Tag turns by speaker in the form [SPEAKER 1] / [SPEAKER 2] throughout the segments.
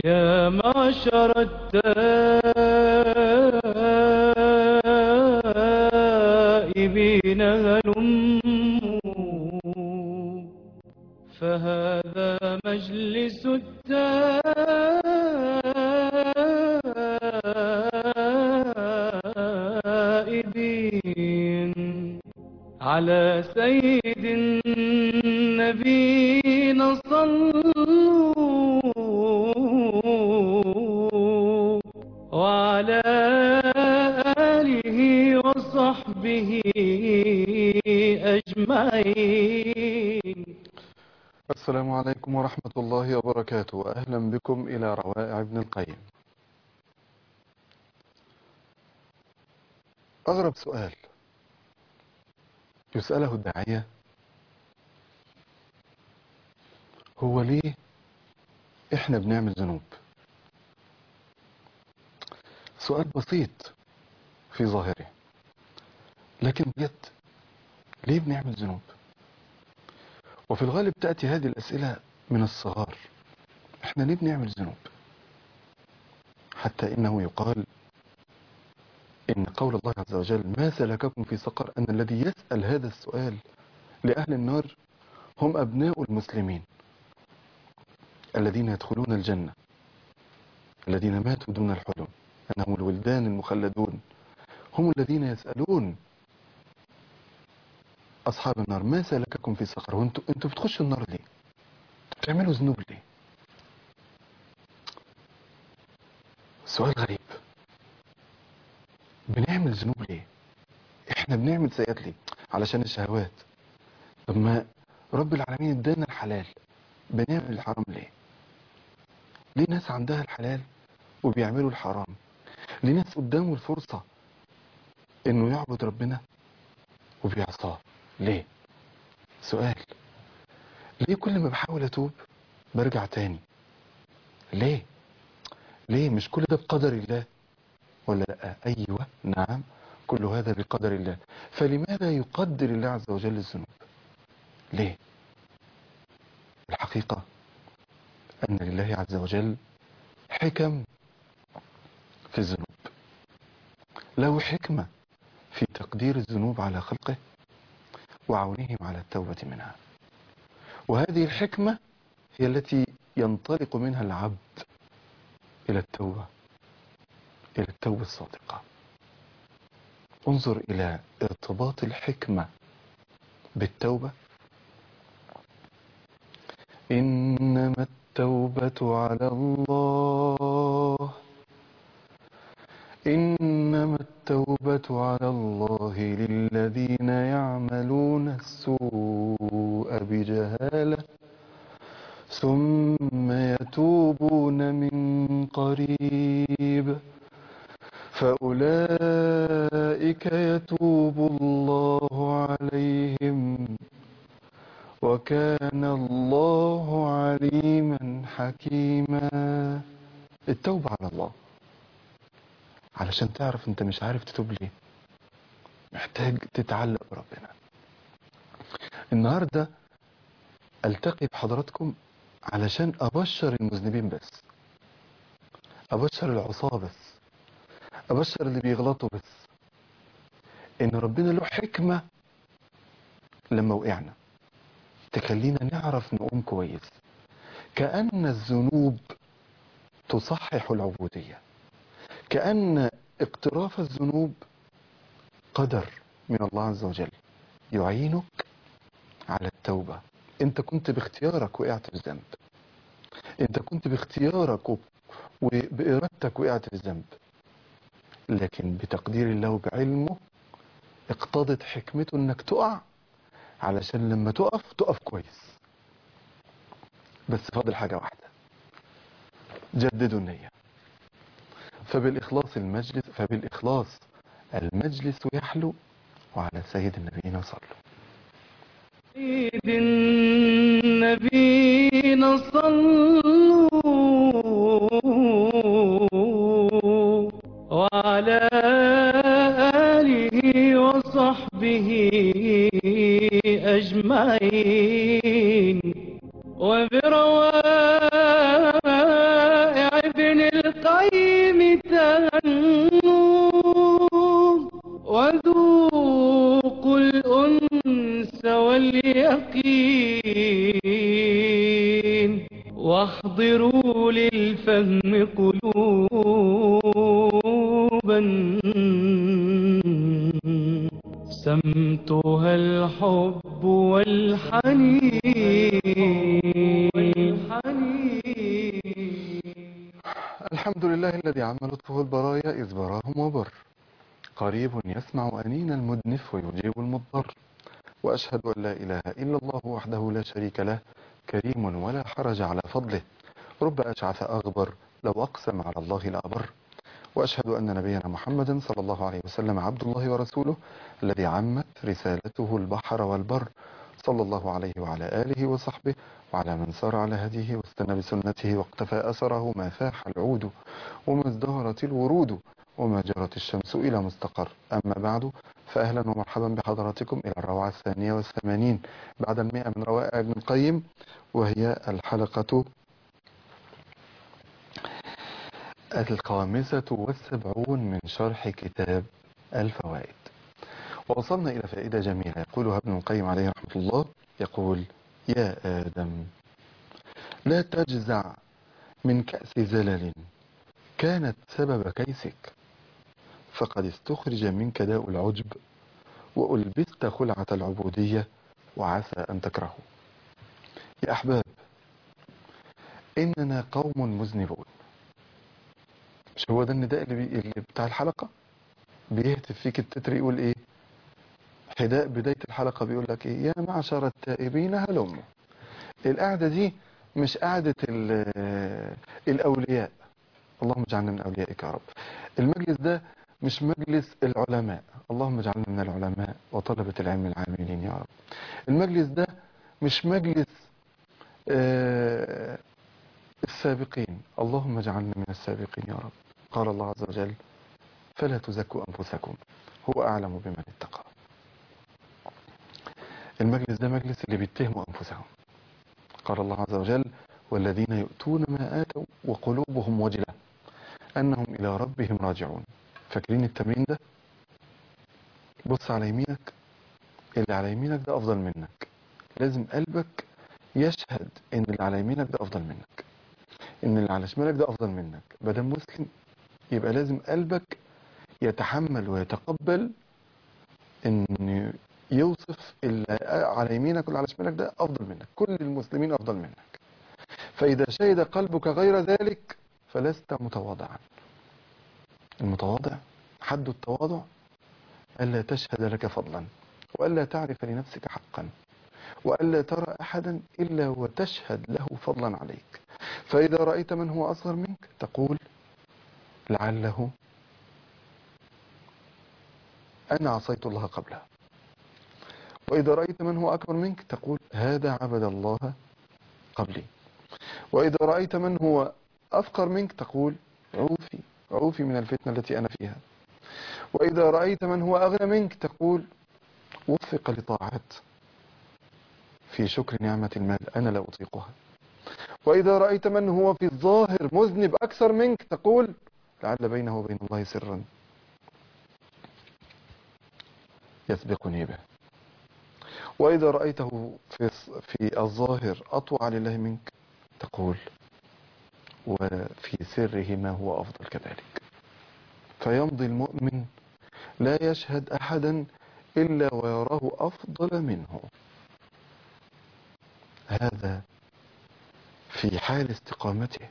[SPEAKER 1] يا معشر التائبين هلموا فهذا مجلس التائبين على سيد النبينا صلوا وعلى آله وصحبه أجمعين
[SPEAKER 2] السلام عليكم ورحمة الله وبركاته أهلا بكم إلى روائع ابن القيم أغرب سؤال يسأله الداعية هو ليه إحنا بنعمل ذنوب سؤال بسيط في ظاهره لكن بجد ليه بنعمل ذنوب وفي الغالب تأتي هذه الأسئلة من الصغار احنا ليه بنعمل ذنوب حتى إنه يقال إن قول الله عز وجل ما سلككم في سقر أن الذي يسأل هذا السؤال لأهل النار هم أبناء المسلمين الذين يدخلون الجنة الذين ماتوا دون الحلم أنهم الولدان المخلدون هم الذين يسألون أصحاب النار ما سلككم في سقر وانتوا انتوا بتخشوا النار ليه بتعملوا ذنوب ليه سؤال غريب بنعمل ذنوب ليه احنا بنعمل سيئات ليه علشان الشهوات طب ما رب العالمين ادانا الحلال بنعمل الحرام ليه ليه ناس عندها الحلال وبيعملوا الحرام ليه ناس قدامه الفرصة انه يعبد ربنا وبيعصاه ليه سؤال ليه كل ما بحاول اتوب برجع تاني ليه ليه مش كل ده بقدر الله ولا لا ايوه نعم كل هذا بقدر الله فلماذا يقدر الله عز وجل الذنوب ليه الحقيقة ان لله عز وجل حكم في الذنوب له حكمة في تقدير الذنوب على خلقه وعونهم على التوبة منها وهذه الحكمة هي التي ينطلق منها العبد إلى التوبة إلى التوبة الصادقة انظر إلى ارتباط الحكمة بالتوبة إنما التوبة على الله إنما التوبة على الله للذين يعملون السوء بجهالة ثم يتوبون من قريب فأولئك يتوب الله عليهم وكان الله عليما حكيما التوبة على الله علشان تعرف انت مش عارف تتوب ليه محتاج تتعلق بربنا النهاردة التقي بحضراتكم علشان ابشر المذنبين بس ابشر العصاة بس ابشر اللي بيغلطوا بس ان ربنا له حكمة لما وقعنا تخلينا نعرف نقوم كويس كأن الذنوب تصحح العبودية كأن اقتراف الذنوب قدر من الله عز وجل يعينك على التوبة انت كنت باختيارك وقعت في الذنب انت كنت باختيارك وبإرادتك وقعت في الذنب لكن بتقدير الله وبعلمه اقتضت حكمته انك تقع علشان لما تقف تقف كويس بس فاضل حاجة واحدة جددوا النية فبالإخلاص المجلس فبالإخلاص المجلس يحلو وعلى سيد النبينا صلوا
[SPEAKER 1] سيد النبينا صلوا وعلى آله وصحبه أجمعين وبروائع أحضروا للفهم قلوبا سمتها الحب والحنين
[SPEAKER 2] الحمد لله الذي عم لطفه البرايا إذ براهم وبر قريب يسمع أنين المدنف ويجيب المضطر وأشهد أن لا إله إلا الله وحده لا شريك له كريم ولا حرج على فضله رب أشعث أغبر لو أقسم على الله لأبر وأشهد أن نبينا محمدا صلى الله عليه وسلم عبد الله ورسوله الذي عمت رسالته البحر والبر صلى الله عليه وعلى آله وصحبه وعلى من سار على هديه واستنى بسنته واقتفى أثره ما فاح العود وما ازدهرت الورود وما جرت الشمس إلى مستقر أما بعد فأهلا ومرحبا بحضراتكم إلى الروعة الثانية والثمانين بعد المئة من روائع ابن القيم وهي الحلقة الخامسة والسبعون من شرح كتاب الفوائد ووصلنا إلى فائدة جميلة يقولها ابن القيم عليه رحمة الله يقول يا آدم لا تجزع من كأس زلل كانت سبب كيسك فقد استخرج منك داء العجب وألبست خلعة العبودية وعسى أن تكرهوا يا أحباب إننا قوم مذنبون مش هو ده النداء اللي, بي... اللي بتاع الحلقة بيهتف فيك التتر يقول ايه حداء بداية الحلقة بيقول لك ايه يا معشر التائبين هلموا القعدة دي مش قعدة ال- الأولياء اللهم اجعلنا من أوليائك يا رب المجلس ده مش مجلس العلماء اللهم اجعلنا من العلماء وطلبة العلم العاملين يا رب المجلس ده مش مجلس آه، السابقين اللهم اجعلنا من السابقين يا رب قال الله عز وجل فلا تزكوا أنفسكم هو أعلم بمن اتقى المجلس ده مجلس اللي بيتهموا أنفسهم قال الله عز وجل والذين يؤتون ما آتوا وقلوبهم وجلة أنهم إلى ربهم راجعون فاكرين التمرين ده بص على يمينك اللي على يمينك ده أفضل منك لازم قلبك يشهد إن اللي على يمينك ده أفضل منك إن اللي على شمالك ده أفضل منك بدل مسلم يبقى لازم قلبك يتحمل ويتقبل إن يوصف اللي على يمينك واللي على شمالك ده أفضل منك كل المسلمين أفضل منك فإذا شهد قلبك غير ذلك فلست متواضعا المتواضع حد التواضع ألا تشهد لك فضلا وألا تعرف لنفسك حقا وألا ترى أحدا إلا وتشهد له فضلا عليك فإذا رأيت من هو أصغر منك تقول لعله أنا عصيت الله قبله وإذا رأيت من هو أكبر منك تقول هذا عبد الله قبلي وإذا رأيت من هو أفقر منك تقول عوفي عوفي من الفتنة التي أنا فيها وإذا رأيت من هو أغنى منك تقول وفق لطاعات في شكر نعمة المال أنا لا أطيقها وإذا رأيت من هو في الظاهر مذنب أكثر منك تقول لعل بينه وبين الله سرا يسبقني به وإذا رأيته في في الظاهر أطوع لله منك تقول وفي سره ما هو أفضل كذلك فيمضي المؤمن لا يشهد أحدا إلا ويراه أفضل منه هذا في حال استقامته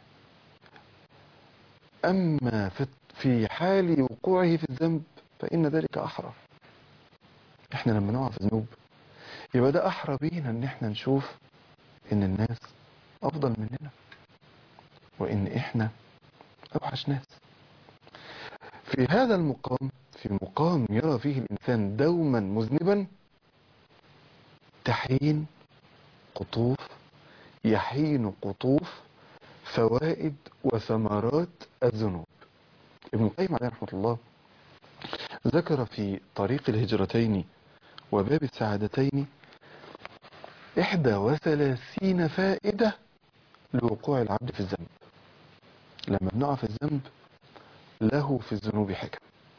[SPEAKER 2] أما في في حال وقوعه في الذنب فإن ذلك أحرى احنا لما نقع في ذنوب يبقى ده أحرى بينا ان احنا نشوف ان الناس أفضل مننا وإن إحنا أوحش ناس في هذا المقام في مقام يرى فيه الإنسان دوما مذنبا تحين قطوف يحين قطوف فوائد وثمرات الذنوب ابن القيم عليه رحمة الله ذكر في طريق الهجرتين وباب السعادتين إحدى وثلاثين فائدة لوقوع العبد في الذنب لما بنقع في الذنب له في الذنوب حكم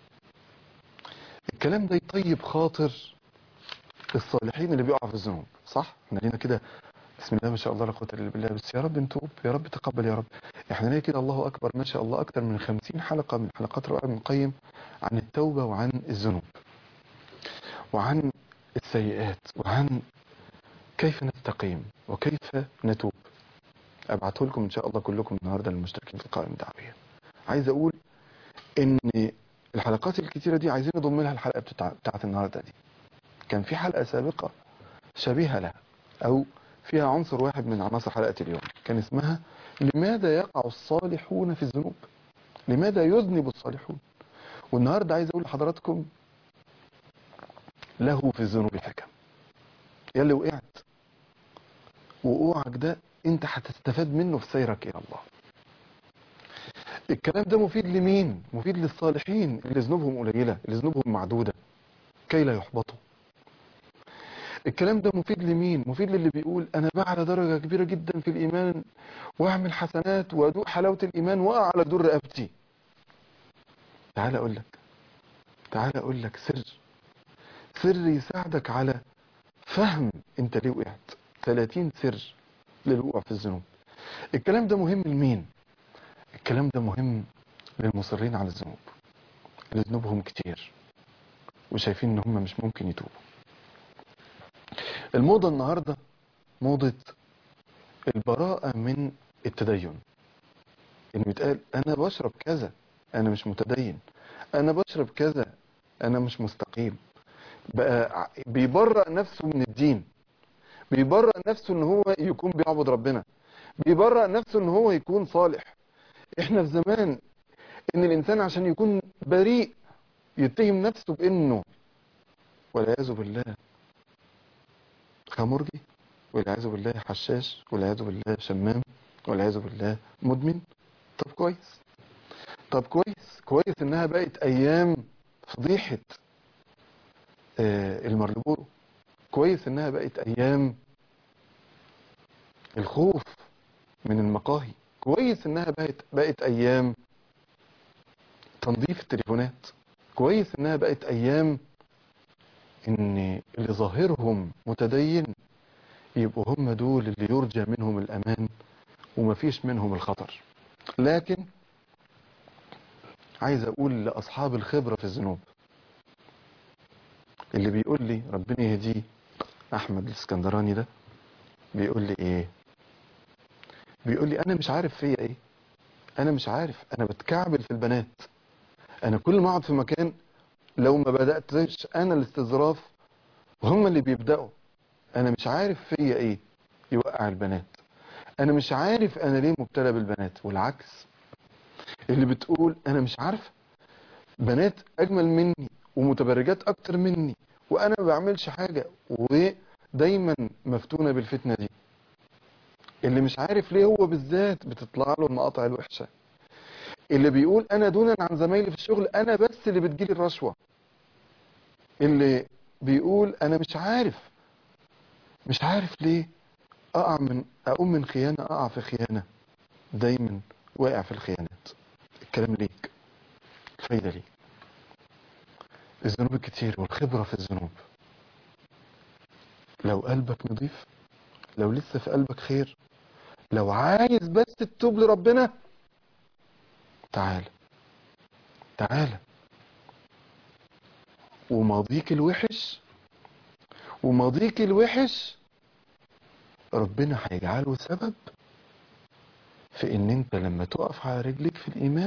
[SPEAKER 2] الكلام ده يطيب خاطر الصالحين اللي بيقعوا في الذنوب صح احنا لينا كده بسم الله ما شاء الله لا قوه الا بالله بس يا رب نتوب يا رب تقبل يا رب احنا ليه كده الله اكبر ما شاء الله اكتر من خمسين حلقه من حلقات رائع ابن القيم عن التوبه وعن الذنوب وعن السيئات وعن كيف نستقيم وكيف نتوب ابعته لكم ان شاء الله كلكم النهارده للمشتركين في القائمه الدعويه عايز اقول ان الحلقات الكتيره دي عايزين نضم لها الحلقه بتاع بتاعت النهارده دي كان في حلقه سابقه شبيهه لها او فيها عنصر واحد من عناصر حلقه اليوم كان اسمها لماذا يقع الصالحون في الذنوب لماذا يذنب الصالحون والنهارده عايز اقول لحضراتكم له في الذنوب حكم يا اللي وقعت وقوعك ده انت هتستفاد منه في سيرك الى الله الكلام ده مفيد لمين مفيد للصالحين اللي ذنوبهم قليله اللي ذنوبهم معدوده كي لا يحبطوا الكلام ده مفيد لمين مفيد للي بيقول انا بعلى درجه كبيره جدا في الايمان واعمل حسنات وادوق حلاوه الايمان واقع على دور رقبتي تعال اقول لك تعال اقول لك سر سر يساعدك على فهم انت ليه وقعت 30 سر للوقوع في الذنوب الكلام ده مهم لمين الكلام ده مهم للمصرين على الذنوب اللي ذنوبهم كتير وشايفين ان هم مش ممكن يتوبوا الموضة النهاردة موضة البراءة من التدين انه يتقال انا بشرب كذا انا مش متدين انا بشرب كذا انا مش مستقيم بقى بيبرأ نفسه من الدين بيبرأ نفسه ان هو يكون بيعبد ربنا بيبرأ نفسه ان هو يكون صالح احنا في زمان ان الانسان عشان يكون بريء يتهم نفسه بانه والعياذ بالله خمرجي والعياذ بالله حشاش والعياذ بالله شمام والعياذ بالله مدمن طب كويس طب كويس كويس انها بقت ايام فضيحة آه المرلبورو كويس انها بقت ايام الخوف من المقاهي كويس انها بقت بقت ايام تنظيف التليفونات كويس انها بقت ايام ان اللي ظاهرهم متدين يبقوا هم دول اللي يرجى منهم الامان ومفيش منهم الخطر لكن عايز اقول لاصحاب الخبرة في الذنوب اللي بيقول لي ربنا يهديه احمد الاسكندراني ده بيقول لي ايه بيقول لي انا مش عارف فيا ايه انا مش عارف انا بتكعبل في البنات انا كل ما اقعد في مكان لو ما بداتش انا الاستظراف وهم اللي بيبداوا انا مش عارف فيا ايه يوقع البنات انا مش عارف انا ليه مبتلى بالبنات والعكس اللي بتقول انا مش عارف بنات اجمل مني ومتبرجات اكتر مني وانا ما بعملش حاجه ودايما مفتونه بالفتنه دي اللي مش عارف ليه هو بالذات بتطلع له المقاطع الوحشه اللي بيقول انا دونا عن زمايلي في الشغل انا بس اللي بتجيلي الرشوه اللي بيقول انا مش عارف مش عارف ليه اقع من اقوم من خيانه اقع في خيانه دايما واقع في الخيانات الكلام ليك الفايده ليك الذنوب الكتير والخبره في الذنوب لو قلبك نظيف لو لسه في قلبك خير لو عايز بس تتوب لربنا تعال تعال وماضيك الوحش وماضيك الوحش ربنا هيجعله سبب في ان انت لما تقف على رجليك في الايمان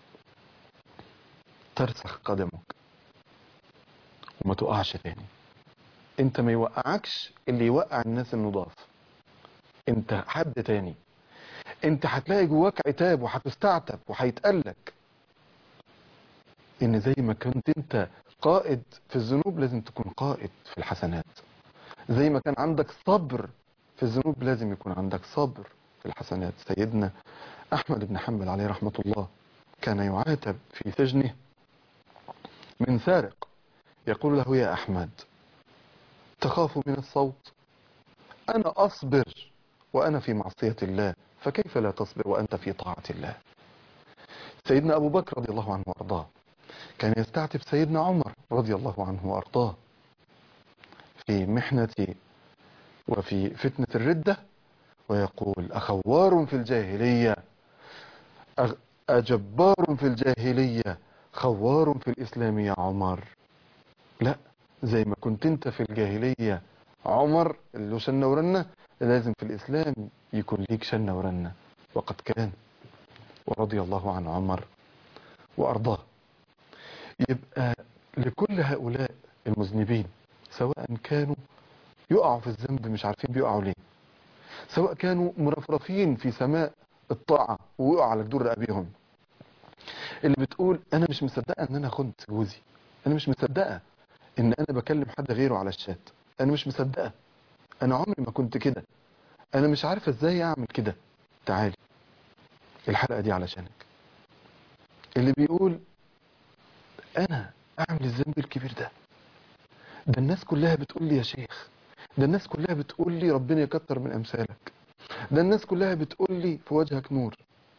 [SPEAKER 2] ترسخ قدمك وما تقعش تاني انت ما يوقعكش اللي يوقع الناس النضاف انت حد تاني انت هتلاقي جواك عتاب وهتستعتب وهيتقلك ان زي ما كنت انت قائد في الذنوب لازم تكون قائد في الحسنات زي ما كان عندك صبر في الذنوب لازم يكون عندك صبر في الحسنات سيدنا احمد بن حنبل عليه رحمة الله كان يعاتب في سجنه من سارق يقول له يا احمد تخاف من الصوت انا اصبر وانا في معصية الله فكيف لا تصبر وانت في طاعة الله سيدنا ابو بكر رضي الله عنه وارضاه كان يستعتب سيدنا عمر رضي الله عنه وارضاه في محنة وفي فتنة الردة ويقول أخوار في الجاهلية أغ- أجبار في الجاهلية خوار في الإسلام يا عمر لا زي ما كنت انت في الجاهلية عمر اللي له شنة ورنة لازم في الإسلام يكون ليك شنة ورنة وقد كان ورضي الله عن عمر وأرضاه يبقى لكل هؤلاء المذنبين سواء كانوا يقعوا في الذنب مش عارفين بيقعوا ليه سواء كانوا مرفرفين في سماء الطاعة ووقعوا على جدور رقابيهم اللي بتقول انا مش مصدقة ان انا خنت جوزي انا مش مصدقة ان انا بكلم حد غيره على الشات انا مش مصدقة انا عمري ما كنت كده انا مش عارفة ازاي اعمل كده تعالي الحلقة دي علشانك اللي بيقول انا اعمل الذنب الكبير ده ده الناس كلها بتقول لي يا شيخ ده الناس كلها بتقول لي ربنا يكتر من امثالك ده الناس كلها بتقول لي في وجهك نور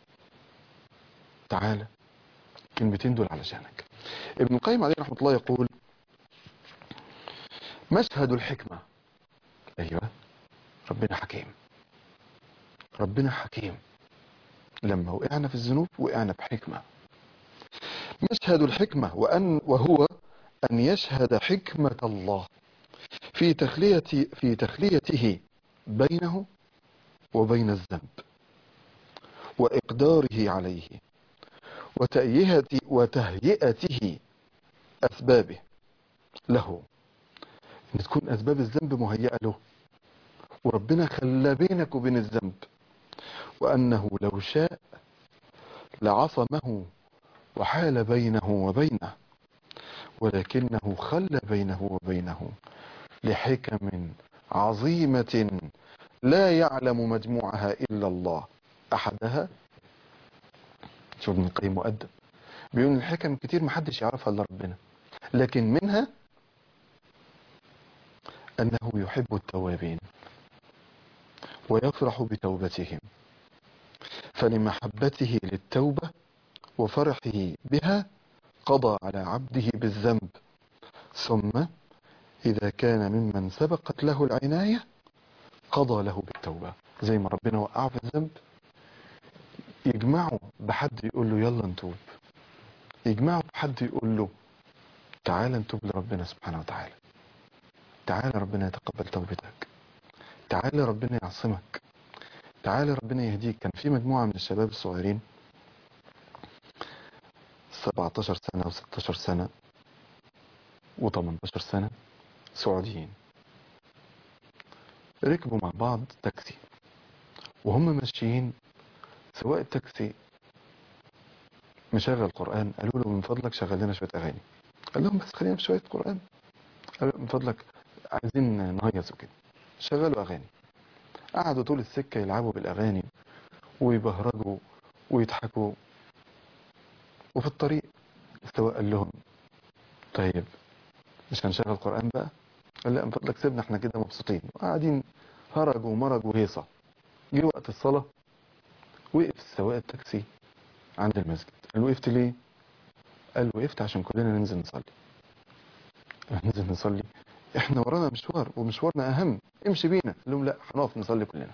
[SPEAKER 2] تعالى الكلمتين دول علشانك ابن القيم عليه رحمة الله يقول مشهد الحكمة ايوه ربنا حكيم ربنا حكيم لما وقعنا في الذنوب وقعنا بحكمة مشهد الحكمة وأن وهو أن يشهد حكمة الله في تخلية في تخليته بينه وبين الذنب وإقداره عليه وتأيهة وتهيئته أسبابه له إن تكون أسباب الذنب مهيئة له وربنا خلى بينك وبين الذنب وأنه لو شاء لعصمه وحال بينه وبينه ولكنه خلى بينه وبينه لحكم عظيمة لا يعلم مجموعها إلا الله أحدها شوف ابن القيم مؤدب بيقول الحكم كتير محدش يعرفها إلا ربنا لكن منها أنه يحب التوابين ويفرح بتوبتهم فلمحبته للتوبة وفرحه بها قضى على عبده بالذنب ثم إذا كان ممن سبقت له العناية قضى له بالتوبة زي ما ربنا وقعه في الذنب يجمعه بحد يقول له يلا نتوب يجمعه بحد يقول له تعال نتوب لربنا سبحانه وتعالى تعال ربنا يتقبل توبتك تعال ربنا يعصمك تعال ربنا يهديك كان في مجموعة من الشباب الصغيرين 17 سنة و16 سنة و18 سنة سعوديين ركبوا مع بعض تاكسي وهم ماشيين سواق التاكسي مشغل قرآن قالوا له من فضلك شغل لنا شوية أغاني قال لهم بس خلينا في شوية قرآن قالوا له من فضلك عايزين نهيص وكده شغلوا أغاني قعدوا طول السكة يلعبوا بالأغاني ويبهرجوا ويضحكوا وفي الطريق السواق قال لهم طيب مش هنشغل قرآن بقى قال لا من فضلك سيبنا احنا كده مبسوطين وقاعدين هرج ومرج وهيصة جه وقت الصلاة وقف السواق التاكسي عند المسجد قال وقفت ليه قال وقفت عشان كلنا ننزل نصلي ننزل نصلي احنا ورانا مشوار ومشوارنا اهم امشي بينا قال لهم لا هنقف نصلي كلنا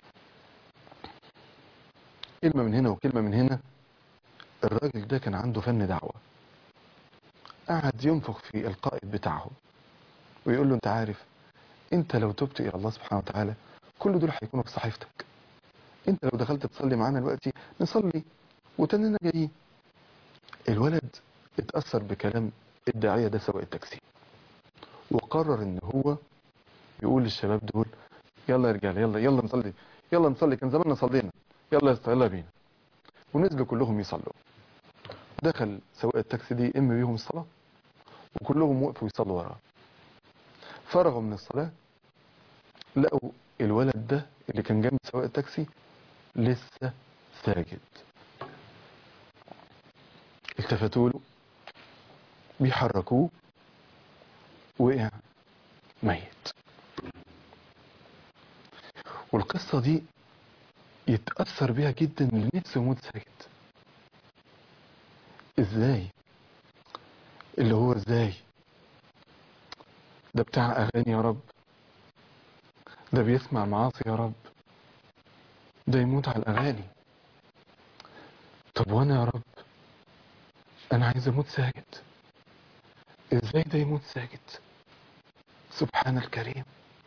[SPEAKER 2] كلمة من هنا وكلمة من هنا الراجل ده كان عنده فن دعوة قعد ينفخ في القائد بتاعه ويقول له انت عارف انت لو تبت الى الله سبحانه وتعالى كل دول هيكونوا في صحيفتك انت لو دخلت تصلي معانا دلوقتي نصلي وتننا جايين الولد اتأثر بكلام الداعية ده سواق التاكسي وقرر ان هو يقول للشباب دول يلا يا رجاله يلا يلا نصلي يلا نصلي كان زماننا صلينا يلا يا اسطى يلا بينا ونزلوا كلهم يصلوا دخل سواق التاكسي دي ام بيهم الصلاة وكلهم وقفوا يصلوا وراه فرغوا من الصلاة لقوا الولد ده اللي كان جنب سواق التاكسي لسه ساجد التفتوا له بيحركوه وقع ميت والقصة دي يتأثر بيها جدا اللي نفسه يموت ساكت ازاي اللي هو ازاي ده بتاع اغاني يا رب ده بيسمع معاصي يا رب ده يموت على الأغاني طب وأنا يا رب أنا عايز أموت ساجد إزاي ده يموت ساجد سبحان الكريم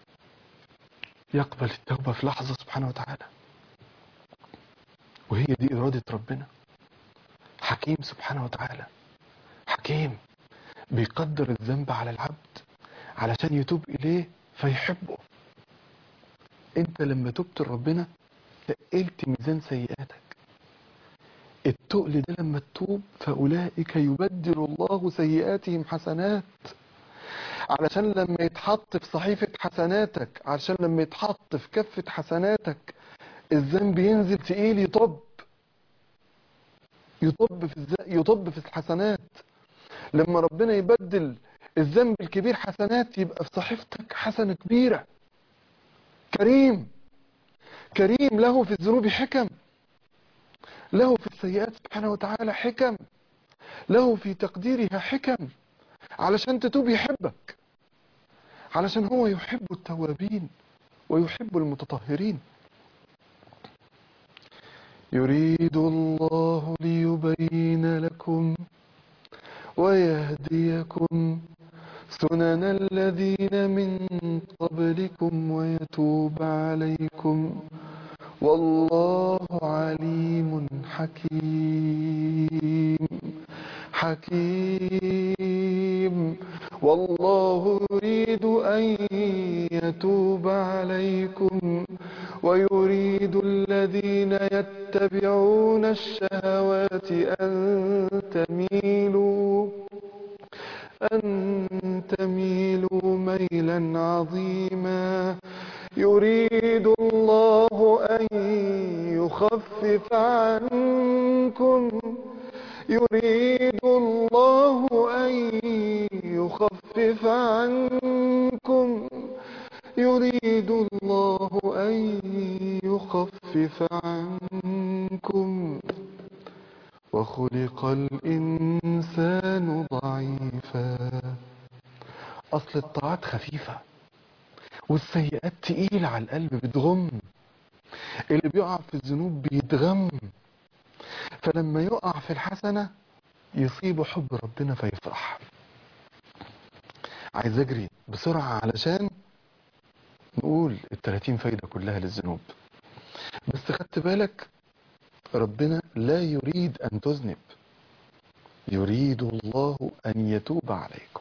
[SPEAKER 2] يقبل التوبة في لحظة سبحانه وتعالى وهي دي إرادة ربنا حكيم سبحانه وتعالى حكيم بيقدر الذنب على العبد علشان يتوب إليه فيحبه انت لما تبت لربنا تقلت ميزان سيئاتك التقل ده لما تتوب فأولئك يبدل الله سيئاتهم حسنات علشان لما يتحط في صحيفة حسناتك علشان لما يتحط في كفة حسناتك الذنب ينزل تقيل يطب يطب في الز... يطب في الحسنات لما ربنا يبدل الذنب الكبير حسنات يبقى في صحيفتك حسنة كبيرة كريم كريم له في الذنوب حكم له في السيئات سبحانه وتعالى حكم له في تقديرها حكم علشان تتوب يحبك علشان هو يحب التوابين ويحب المتطهرين يريد الله ليبين لكم ويهديكم سنن الذين من قبلكم ويتوب عليكم والله عليم حكيم حكيم والله يريد أن يتوب عليكم ويريد الذين يتبعون الشهوات أن تميلوا أن تميلوا ميلا عظيما يريد الله أن يخفف عنكم يريد الله أن يخفف عنكم يريد الله أن يخفف عنكم وخلق الإنسان ضعيفا أصل الطاعات خفيفة والسيئات تقيلة على القلب بتغم اللي بيقع في الذنوب بيتغم فلما يقع في الحسنة يصيبه حب ربنا فيفرح عايز اجري بسرعة علشان نقول التلاتين فايدة كلها للذنوب بس خدت بالك ربنا لا يريد أن تذنب يريد الله أن يتوب عليكم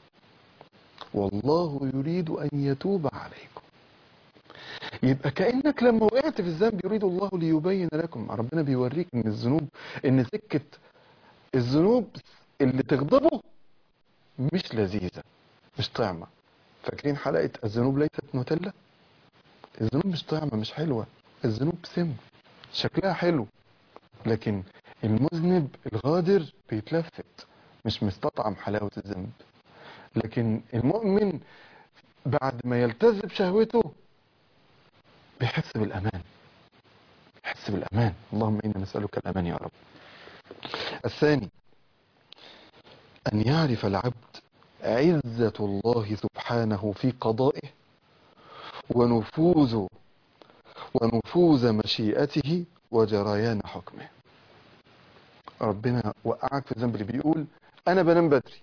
[SPEAKER 2] والله يريد أن يتوب عليكم يبقى كأنك لما وقعت في الذنب يريد الله ليبين لكم ربنا بيوريك ان الذنوب ان سكة الذنوب اللي تغضبه مش لذيذة مش طعمة فاكرين حلقة الذنوب ليست نوتيلا الذنوب مش طعمة مش حلوة الذنوب سم شكلها حلو لكن المذنب الغادر بيتلفت مش مستطعم حلاوة الذنب لكن المؤمن بعد ما يلتزم شهوته بيحس بالأمان بيحس بالأمان اللهم إنا نسألك الأمان يا رب الثاني أن يعرف العبد عزة الله سبحانه في قضائه ونفوذ ونفوذ مشيئته وجريان حكمه ربنا وقعك في الذنب اللي بيقول أنا بنام بدري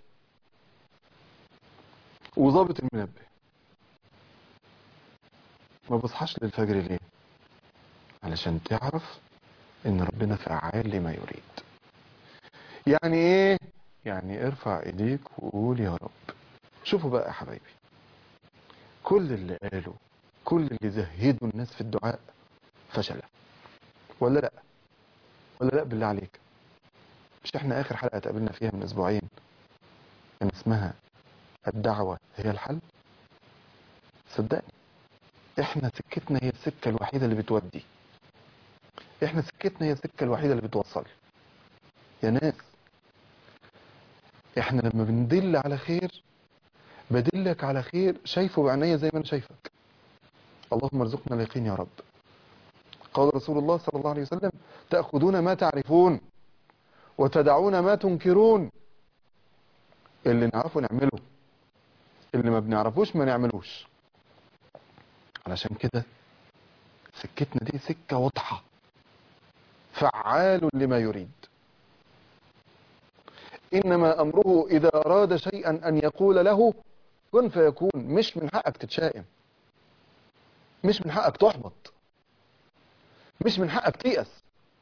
[SPEAKER 2] وظابط المنبه ما بصحاش للفجر ليه علشان تعرف ان ربنا فعال لما يريد يعني ايه يعني ارفع ايديك وقول يا رب شوفوا بقى يا حبايبي كل اللي قالوا كل اللي زهدوا الناس في الدعاء فشل ولا لا ولا لا بالله عليك مش احنا اخر حلقة تقابلنا فيها من اسبوعين كان اسمها الدعوة هي الحل صدقني احنا سكتنا هي السكة الوحيدة اللي بتودي احنا سكتنا هي السكة الوحيدة اللي بتوصل يا ناس احنا لما بندل على خير بدلك على خير شايفه بعينيا زي ما انا شايفك اللهم ارزقنا اليقين يا رب قال رسول الله صلى الله عليه وسلم تأخذون ما تعرفون وتدعون ما تنكرون اللي نعرفه نعمله اللي ما بنعرفوش ما نعملوش علشان كده سكتنا دي سكة واضحة فعال لما يريد إنما أمره إذا أراد شيئا أن يقول له كن فيكون مش من حقك تتشائم مش من حقك تحبط مش من حقك تيأس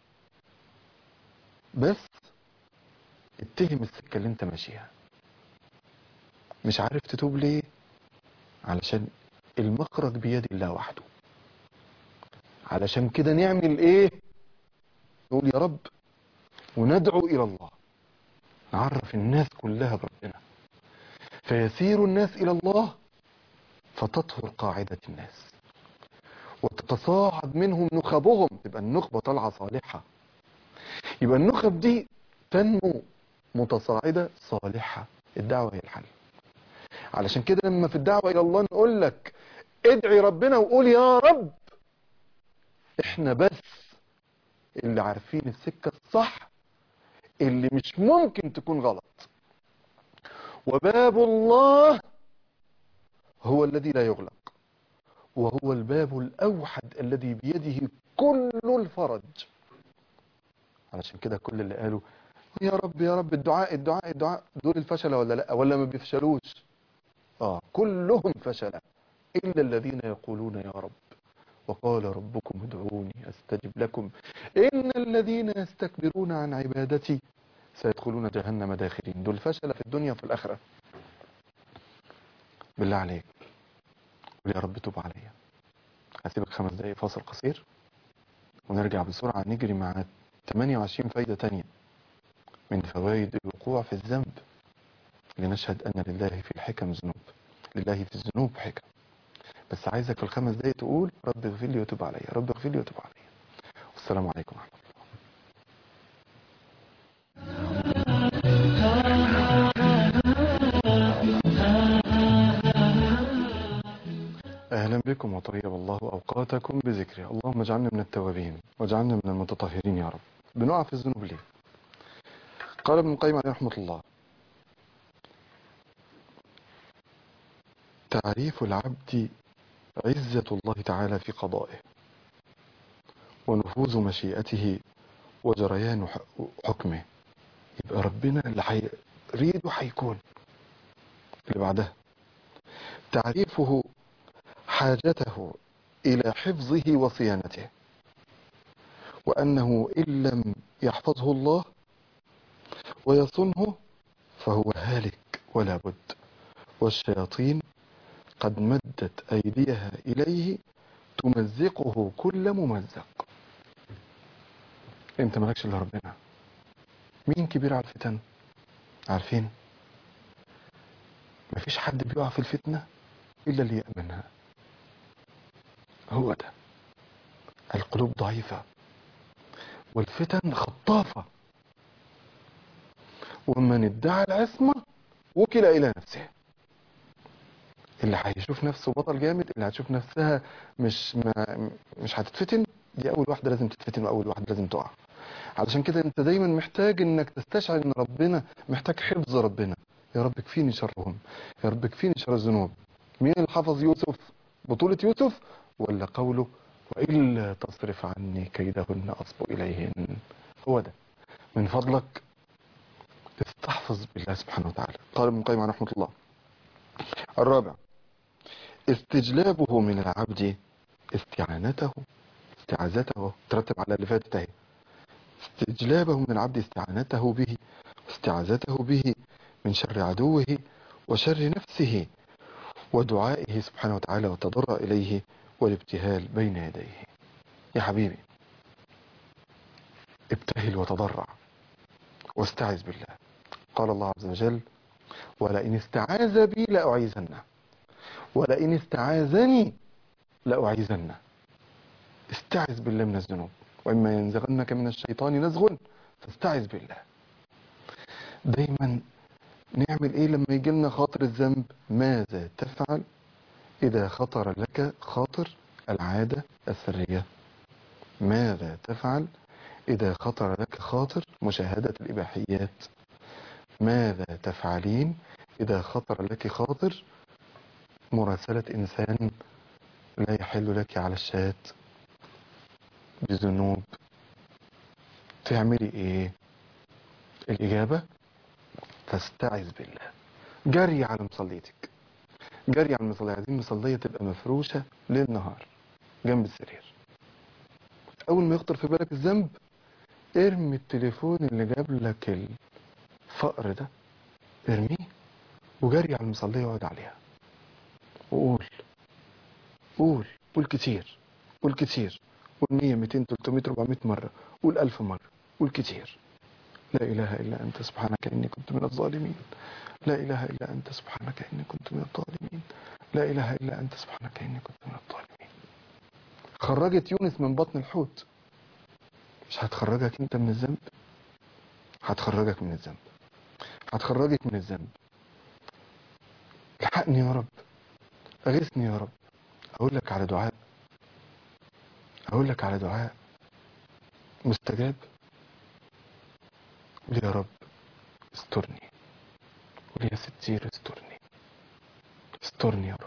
[SPEAKER 2] بس اتهم السكة اللي انت ماشيها مش عارف تتوب ليه علشان المخرج بيد الله وحده علشان كده نعمل ايه نقول يا رب وندعو الى الله نعرف الناس كلها بربنا فيسير الناس الى الله فتطهر قاعدة الناس وتتصاعد منهم نخبهم تبقى النخبة طالعة صالحة يبقى النخب دي تنمو متصاعدة صالحة الدعوة هي الحل علشان كده لما في الدعوة إلى الله نقول لك ادعي ربنا وقول يا رب احنا بس اللي عارفين السكة الصح اللي مش ممكن تكون غلط وباب الله هو الذي لا يغلق وهو الباب الأوحد الذي بيده كل الفرج علشان كده كل اللي قالوا يا رب يا رب الدعاء الدعاء الدعاء دول الفشل ولا لا ولا ما بيفشلوش اه كلهم فشل إلا الذين يقولون يا رب وقال ربكم ادعوني أستجب لكم إن الذين يستكبرون عن عبادتي سيدخلون جهنم داخلين دول فشل في الدنيا وفي الآخرة بالله عليك قول يا رب توب عليا هسيبك خمس دقايق فاصل قصير ونرجع بسرعة نجري مع 28 فايدة تانية من فوائد الوقوع في الذنب لنشهد أن لله في الحكم ذنوب لله في الذنوب حكم بس عايزك في الخمس دقايق تقول رب اغفر لي وتوب عليا رب اغفر لي وتوب عليا والسلام عليكم ورحمة الله أهلا بكم وطيب الله أوقاتكم بذكره اللهم اجعلنا من التوابين واجعلنا من المتطهرين يا رب بنقع في الذنوب ليه قال ابن القيم عليه رحمة الله تعريف العبد عزة الله تعالى في قضائه ونفوذ مشيئته وجريان حكمه يبقى ربنا اللي هيريده هيكون اللي بعدها تعريفه حاجته إلى حفظه وصيانته وأنه إن لم يحفظه الله ويصنه فهو هالك ولا بد والشياطين قد مدت أيديها إليه تمزقه كل ممزق انت مالكش الا ربنا مين كبير على الفتن عارفين مفيش حد بيقع في الفتنة إلا اللي يأمنها هو ده القلوب ضعيفة والفتن خطافة ومن ادعى العصمة وكل إلى نفسه اللي هيشوف نفسه بطل جامد اللي هتشوف نفسها مش ما مش هتتفتن دي أول واحدة لازم تتفتن وأول واحدة لازم تقع علشان كده أنت دايما محتاج إنك تستشعر إن ربنا محتاج حفظ ربنا يا رب كفيني شرهم يا رب كفيني شر الذنوب مين اللي حفظ يوسف بطولة يوسف ولا قوله وإلا تصرف عني كيدهن أصب إليهن هو ده من فضلك استحفظ بالله سبحانه وتعالى قال ابن القيم رحمة الله الرابع استجلابه من العبد استعانته استعاذته ترتب على اللي فاتت اهي استجلابه من العبد استعانته به واستعاذته به من شر عدوه وشر نفسه ودعائه سبحانه وتعالى والتضرع إليه والابتهال بين يديه يا حبيبي ابتهل وتضرع واستعذ بالله قال الله عز وجل ولئن استعاذ بي لأعيذنه ولئن استعاذني لأعيذنه استعذ بالله من الذنوب وإما ينزغنك من الشيطان نزغ فاستعذ بالله دايما نعمل ايه لما يجي لنا خاطر الذنب ماذا تفعل اذا خطر لك خاطر العادة السرية ماذا تفعل اذا خطر لك خاطر مشاهدة الاباحيات ماذا تفعلين اذا خطر لك خاطر مراسلة انسان لا يحل لك على الشات بذنوب تعملي ايه الاجابة تستعذ بالله جري على مصليتك جري على المصلية عايزين مصلية تبقى مفروشة ليل نهار جنب السرير اول ما يخطر في بالك الذنب ارمي التليفون اللي جاب لك الفقر ده ارميه وجري على المصلية واقعد عليها وقول قول قول كتير قول كتير قول 100 200 300 400 مرة قول 1000 مرة قول كتير لا إله إلا أنت سبحانك إني كنت من الظالمين لا إله إلا أنت سبحانك إني كنت من الظالمين لا إله إلا أنت سبحانك إني كنت من الظالمين خرجت يونس من بطن الحوت مش هتخرجك انت من الذنب هتخرجك من الذنب هتخرجك من الذنب الحقني يا رب اغثني يا رب اقول لك على دعاء اقول لك على دعاء مستجاب قول يا رب استرني قول يا ستير استرني استرني يا رب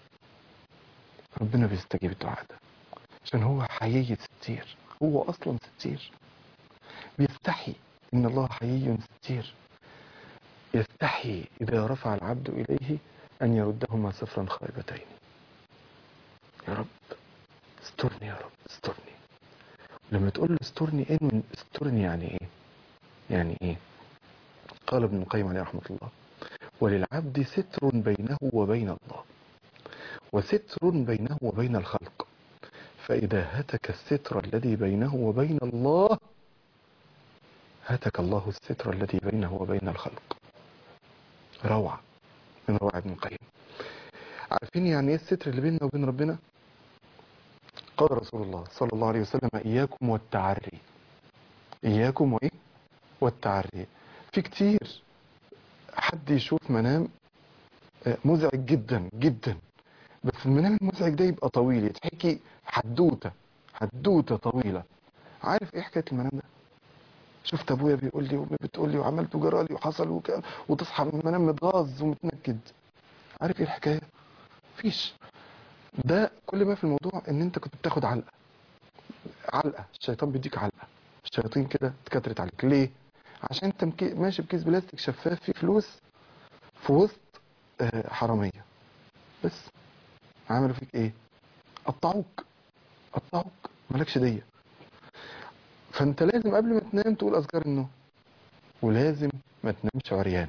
[SPEAKER 2] ربنا بيستجيب الدعاء ده عشان هو حيي ستير هو اصلا ستير بيستحي ان الله حيي ستير يستحي اذا رفع العبد اليه ان يردهما صفرا خائبتين يا رب استرني يا رب استرني لما تقول له استرني ايه من استرني يعني ايه يعني ايه قال ابن القيم عليه رحمه الله وللعبد ستر بينه وبين الله وستر بينه وبين الخلق فإذا هتك الستر الذي بينه وبين الله هتك الله الستر الذي بينه وبين الخلق روعة من روعة ابن القيم عارفين يعني ايه الستر اللي بيننا وبين ربنا قال رسول الله صلى الله عليه وسلم إياكم والتعري إياكم وإيه والتعري في كتير حد يشوف منام مزعج جدا جدا بس المنام المزعج ده يبقى طويل يتحكي حدوته حدوته طويله عارف ايه حكايه المنام ده شفت ابويا بيقول لي وامي بتقول لي وعملت وجرالي وحصل وكان وتصحى من المنام متغاظ ومتنكد عارف ايه الحكايه مفيش ده كل ما في الموضوع ان انت كنت بتاخد علقه علقه الشيطان بيديك علقه الشياطين كده اتكترت عليك ليه عشان انت مكي... ماشي بكيس بلاستيك شفاف فيه فلوس في وسط آه حراميه بس عملوا فيك ايه قطعوك قطعوك مالكش دية فانت لازم قبل ما تنام تقول اذكار النوم ولازم ما تنامش عريان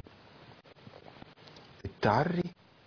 [SPEAKER 2] التعري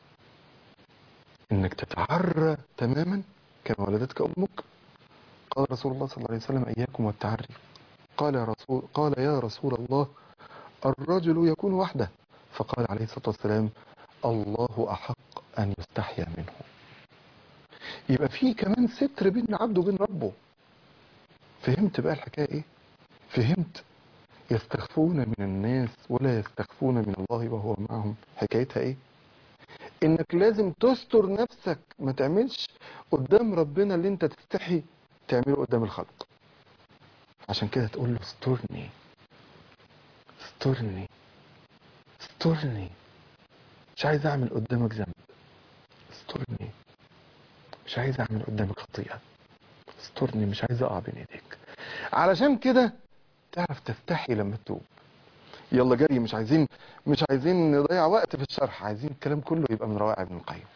[SPEAKER 2] انك تتعرى تماما كما ولدتك امك قال رسول الله صلى الله عليه وسلم اياكم والتعري قال يا رسول قال يا رسول الله الرجل يكون وحده فقال عليه الصلاه والسلام الله احق ان يستحيا منه يبقى في كمان ستر بين العبد وبين ربه فهمت بقى الحكايه ايه فهمت يستخفون من الناس ولا يستخفون من الله وهو معهم حكايتها ايه انك لازم تستر نفسك ما تعملش قدام ربنا اللي انت تستحي تعمله قدام الخلق عشان كده تقول له استرني استرني استرني مش عايز اعمل قدامك ذنب استرني مش عايز اعمل قدامك خطيئة استرني مش عايز اقع بين ايديك علشان كده تعرف تستحي لما تتوب يلا جري مش عايزين مش عايزين نضيع وقت في الشرح عايزين الكلام كله يبقى من روائع ابن القيم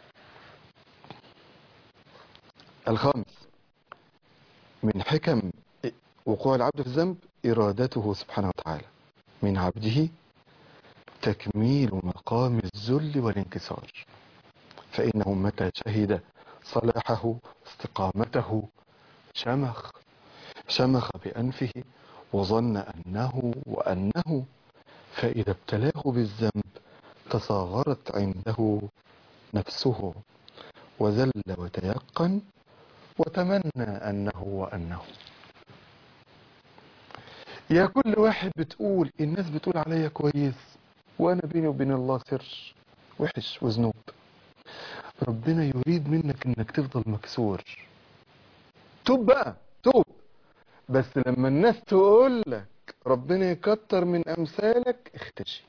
[SPEAKER 2] الخامس من حكم وقوع العبد في الذنب إرادته سبحانه وتعالى من عبده تكميل مقام الذل والانكسار فإنه متى شهد صلاحه استقامته شمخ شمخ بأنفه وظن أنه وأنه فإذا ابتلاه بالذنب تصاغرت عنده نفسه وذل وتيقن وتمنى أنه وأنه يا كل واحد بتقول الناس بتقول عليا كويس وأنا بيني وبين الله سر وحش وذنوب ربنا يريد منك انك تفضل مكسور توب بقى توب بس لما الناس تقول لك ربنا يكتر من امثالك اختشي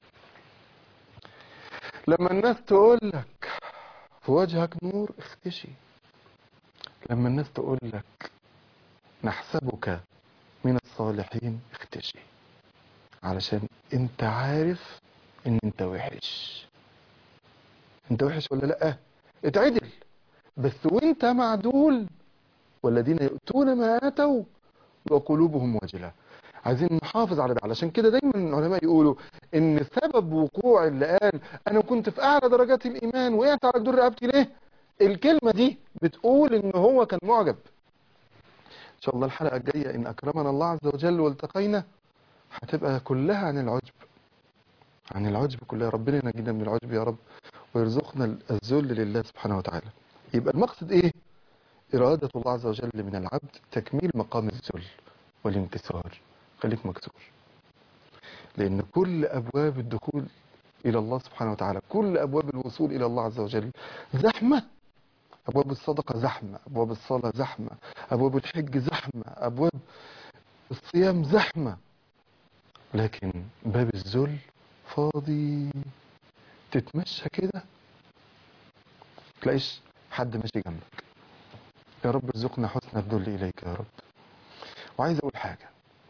[SPEAKER 2] لما الناس تقول لك في وجهك نور اختشي لما الناس تقول لك نحسبك من الصالحين اختشي علشان انت عارف ان انت وحش انت وحش ولا لا اتعدل بس وانت معدول والذين يؤتون ما اتوا وقلوبهم وجلة عايزين نحافظ على ده علشان كده دايما العلماء يقولوا ان سبب وقوع اللي قال انا كنت في اعلى درجات الايمان وقعت على جدور رقبتي ليه الكلمة دي بتقول ان هو كان معجب ان شاء الله الحلقة الجاية ان اكرمنا الله عز وجل والتقينا هتبقى كلها عن العجب عن العجب كلها ربنا ينجينا من العجب يا رب ويرزقنا الذل لله سبحانه وتعالى يبقى المقصد ايه إرادة الله عز وجل من العبد تكميل مقام الذل والانكسار خليك مكسور لأن كل أبواب الدخول إلى الله سبحانه وتعالى كل أبواب الوصول إلى الله عز وجل زحمة أبواب الصدقة زحمة أبواب الصلاة زحمة أبواب الحج زحمة أبواب الصيام زحمة لكن باب الذل فاضي تتمشى كده تلاقيش حد ماشي جنبك يا رب ارزقنا حسن الذل إليك يا رب وعايز أقول حاجة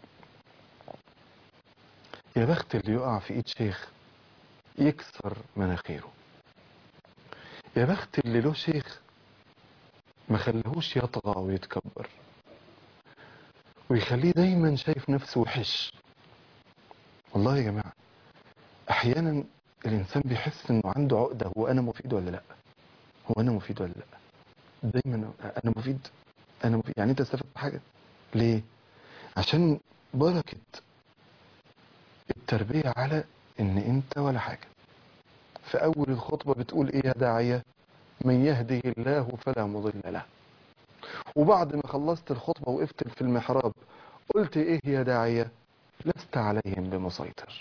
[SPEAKER 2] يا بخت اللي يقع في إيد شيخ يكسر مناخيره يا بخت اللي له شيخ ما خليهوش يطغى ويتكبر ويخليه دايما شايف نفسه وحش والله يا جماعة أحيانا الإنسان بيحس إنه عنده عقدة هو أنا مفيد ولا لأ هو أنا مفيد ولا لأ دايما انا مفيد انا مفيد يعني انت استفدت حاجه ليه عشان بركه التربيه على ان انت ولا حاجه في اول الخطبه بتقول ايه يا داعيه من يهده الله فلا مضل له وبعد ما خلصت الخطبه وقفت في المحراب قلت ايه يا داعيه لست عليهم بمسيطر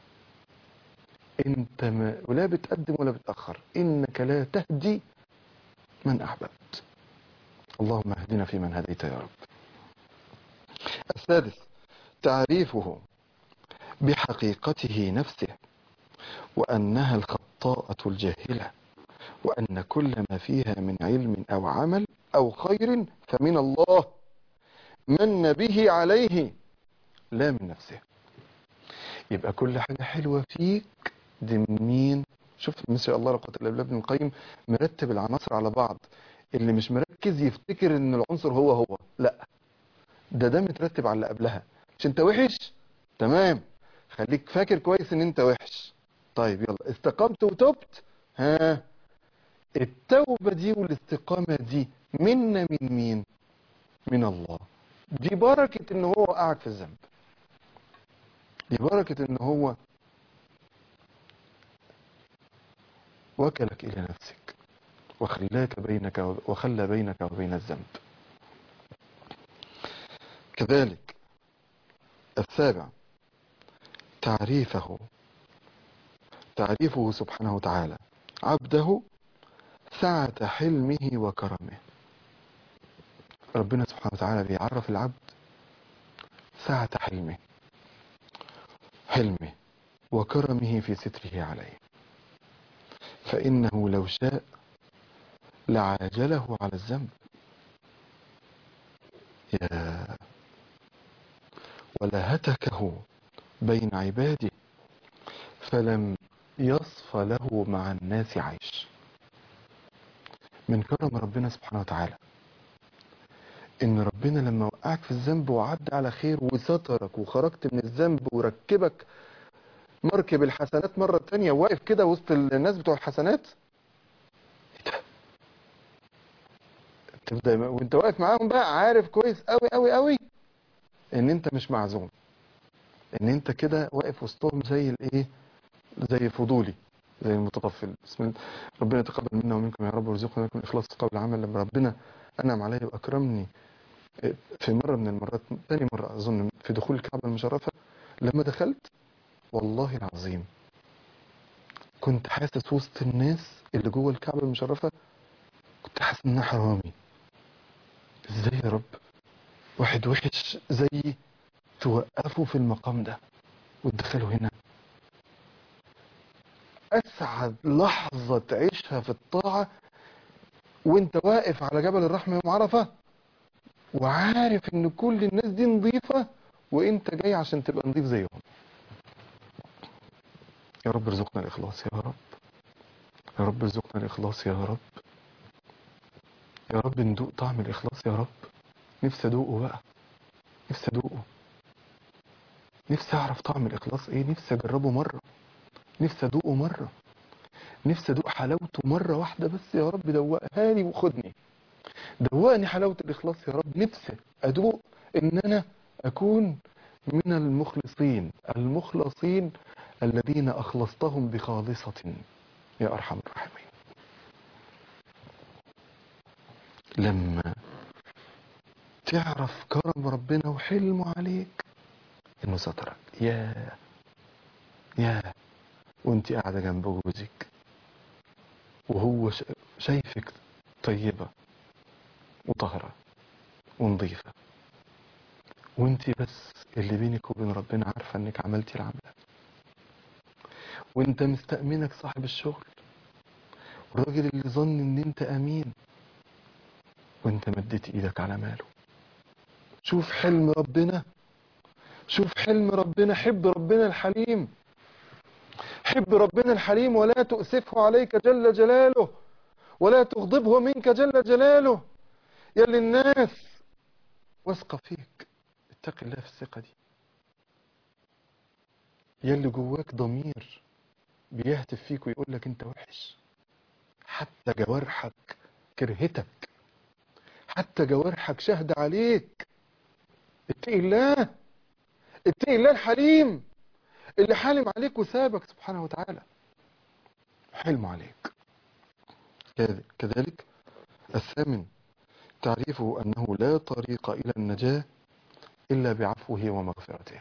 [SPEAKER 2] انت ما ولا بتقدم ولا بتاخر انك لا تهدي من أحببت اللهم اهدنا فيمن هديت يا رب السادس تعريفه بحقيقته نفسه وأنها الخطاءة الجاهلة وأن كل ما فيها من علم أو عمل أو خير فمن الله من به عليه لا من نفسه يبقى كل حاجة حلوة فيك دي من مين شوف ما شاء الله لا قوه الا بالله ابن القيم مرتب العناصر على بعض اللي مش مركز يفتكر ان العنصر هو هو لا ده ده مترتب على اللي قبلها مش انت وحش تمام خليك فاكر كويس ان انت وحش طيب يلا استقمت وتبت ها التوبة دي والاستقامة دي منا من مين من الله دي بركة ان هو وقعك في الذنب دي بركة ان هو وكلك إلى نفسك وخلاك بينك وخلى بينك وبين الذنب كذلك السابع تعريفه تعريفه سبحانه وتعالى عبده سعة حلمه وكرمه ربنا سبحانه وتعالى بيعرف العبد سعة حلمه حلمه وكرمه في ستره عليه فإنه لو شاء لعاجله على الذنب يا ولهتكه بين عباده فلم يصف له مع الناس عيش من كرم ربنا سبحانه وتعالى ان ربنا لما وقعك في الذنب وعد على خير وسترك وخرجت من الذنب وركبك مركب الحسنات مرة تانية واقف كده وسط الناس بتوع الحسنات ايه ده تبدأ وانت واقف معاهم بقى عارف كويس قوي قوي قوي ان انت مش معزوم ان انت كده واقف وسطهم زي الايه زي فضولي زي المتطفل بسم الله ربنا يتقبل منا ومنكم يا رب ويرزقنا لكم الاخلاص قبل العمل لما ربنا انعم علي واكرمني في مره من المرات ثاني مره اظن في دخول الكعبه المشرفه لما دخلت والله العظيم كنت حاسس وسط الناس اللي جوه الكعبه المشرفه كنت حاسس انها حرامي ازاي يا رب واحد وحش زيي توقفه في المقام ده وتدخله هنا اسعد لحظة تعيشها في الطاعة وانت واقف على جبل الرحمة يوم عرفة وعارف ان كل الناس دي نظيفة وانت جاي عشان تبقى نظيف زيهم يا رب ارزقنا الاخلاص يا رب يا رب ارزقنا الاخلاص يا رب يا رب ندوق طعم الاخلاص يا رب نفسي ادوقه بقى نفسي ادوقه نفسي اعرف طعم الاخلاص ايه نفسي اجربه مرة نفسي ادوقه مرة نفسي ادوق حلاوته مرة واحدة بس يا رب دوقها لي وخدني دوقني حلاوة الإخلاص يا رب نفسي أدوق إن أنا أكون من المخلصين المخلصين الذين أخلصتهم بخالصة يا أرحم الراحمين لما تعرف كرم ربنا وحلمه عليك إنه سترك يا يا وانت قاعدة جنب جوزك وهو شا- شايفك طيبة وطاهرة ونظيفة وانت بس اللي بينك وبين ربنا عارفة انك عملتي العملة وانت مستأمنك صاحب الشغل والراجل اللي ظن ان انت امين وانت مديت ايدك على ماله شوف حلم ربنا شوف حلم ربنا حب ربنا الحليم حب ربنا الحليم ولا تؤسفه عليك جل جلاله ولا تغضبه منك جل جلاله يا للناس واثقة فيك اتق الله في الثقة دي يا اللي جواك ضمير بيهتف فيك ويقول لك انت وحش حتى جوارحك كرهتك حتى جوارحك شهد عليك اتق الله اتق الله الحليم اللي حالم عليك وسابك سبحانه وتعالى حلم عليك كذ- كذلك الثامن تعريفه أنه لا طريق إلى النجاة إلا بعفوه ومغفرته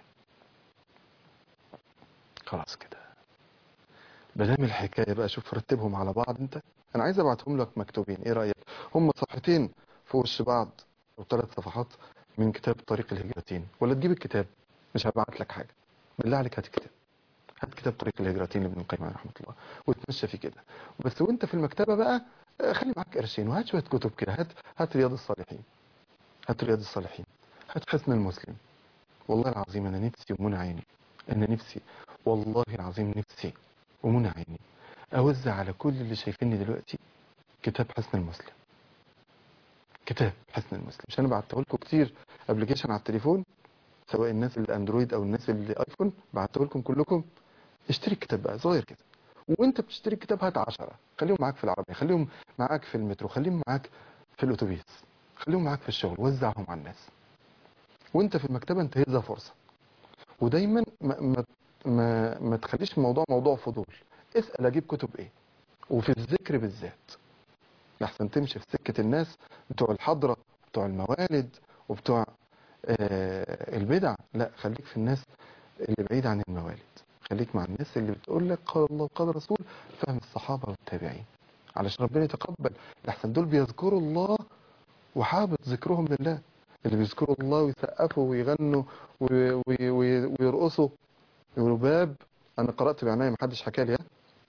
[SPEAKER 2] خلاص كده بدام الحكاية بقى شوف رتبهم على بعض انت انا عايز ابعتهم لك مكتوبين ايه رأيك هم صفحتين في وش بعض او ثلاث صفحات من كتاب طريق الهجرتين ولا تجيب الكتاب مش هبعت لك حاجة بالله عليك هات كتاب هات كتاب طريق الهجرتين لابن القيم عليه رحمه الله وتمشى فيه كده بس وانت في المكتبة بقى آه، خلي معاك قرشين وهات شوية كتب كده هات هات رياض الصالحين هات رياض الصالحين هات حسن المسلم والله العظيم انا نفسي ومنى عيني انا نفسي والله العظيم نفسي ومنى عيني اوزع على كل اللي شايفيني دلوقتي كتاب حسن المسلم كتاب حسن المسلم مش انا بعته لكم كتير ابلكيشن على التليفون سواء الناس اللي اندرويد او الناس اللي ايفون بعته لكم كلكم اشتري الكتاب بقى صغير كده وانت بتشتري الكتاب هات 10 خليهم معاك في العربية خليهم معاك في المترو خليهم معاك في الاتوبيس خليهم معاك في الشغل وزعهم على الناس وانت في المكتبة انتهزها فرصة ودايما ما, ما, ما, ما تخليش الموضوع موضوع فضول اسأل اجيب كتب ايه وفي الذكر بالذات لحسن تمشي في سكة الناس بتوع الحضرة بتوع الموالد وبتوع آه البدع لا خليك في الناس اللي بعيد عن الموالد خليك مع الناس اللي بتقول لك قال الله وقال الرسول فهم الصحابة والتابعين علشان ربنا يتقبل لحسن دول بيذكروا الله وحابط ذكرهم لله اللي بيذكروا الله ويسقفوا ويغنوا وي- وي- وي- ويرقصوا يقولوا باب انا قرأت بعناية محدش حكى لي ها؟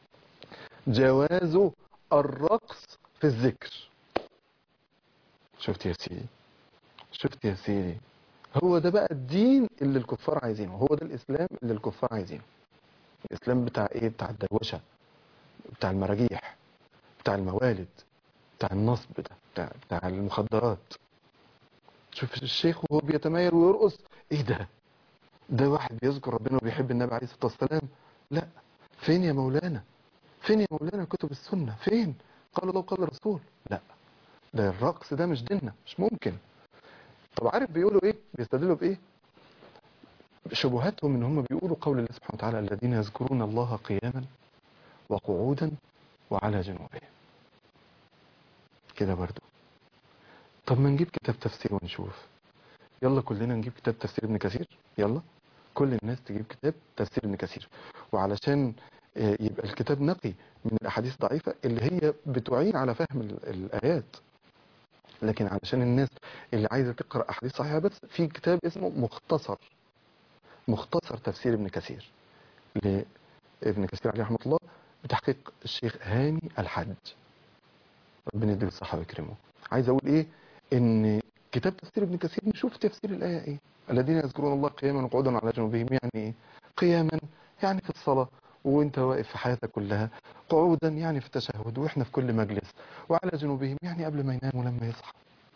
[SPEAKER 2] جواز الرقص في الذكر شفت يا سيدي شفت يا سيدي هو ده بقى الدين اللي الكفار عايزينه هو ده الاسلام اللي الكفار عايزينه الاسلام بتاع ايه بتاع الدروشه بتاع المراجيح بتاع الموالد بتاع النصب ده بتاع, بتاع المخدرات شوف الشيخ وهو بيتمايل ويرقص ايه ده ده واحد بيذكر ربنا وبيحب النبي عليه الصلاه والسلام لا فين يا مولانا فين يا مولانا كتب السنه فين قال الله وقال الرسول لا ده الرقص ده مش ديننا مش ممكن طب عارف بيقولوا ايه بيستدلوا بايه شبهاتهم ان هم بيقولوا قول الله سبحانه وتعالى الذين يذكرون الله قياما وقعودا وعلى جنوبهم كده برضو طب ما نجيب كتاب تفسير ونشوف يلا كلنا نجيب كتاب تفسير ابن كثير يلا كل الناس تجيب كتاب تفسير ابن كثير وعلشان آه، يبقى الكتاب نقي من الاحاديث الضعيفه اللي هي بتعين على فهم ال- الايات لكن علشان الناس اللي عايزه تقرا احاديث صحيحه بس في كتاب اسمه مختصر مختصر تفسير ابن كثير لابن كثير عليه رحمه الله بتحقيق الشيخ هاني الحج ربنا يديله الصحه ويكرمه عايز اقول ايه ان كتاب تفسير ابن كثير نشوف تفسير الآية ايه الذين يذكرون الله قياما وقعودا على جنوبهم يعني ايه قياما يعني في الصلاة وانت واقف في حياتك كلها قعودا يعني في التشهد واحنا في كل مجلس وعلى جنوبهم يعني قبل ما ينام ولما يصحى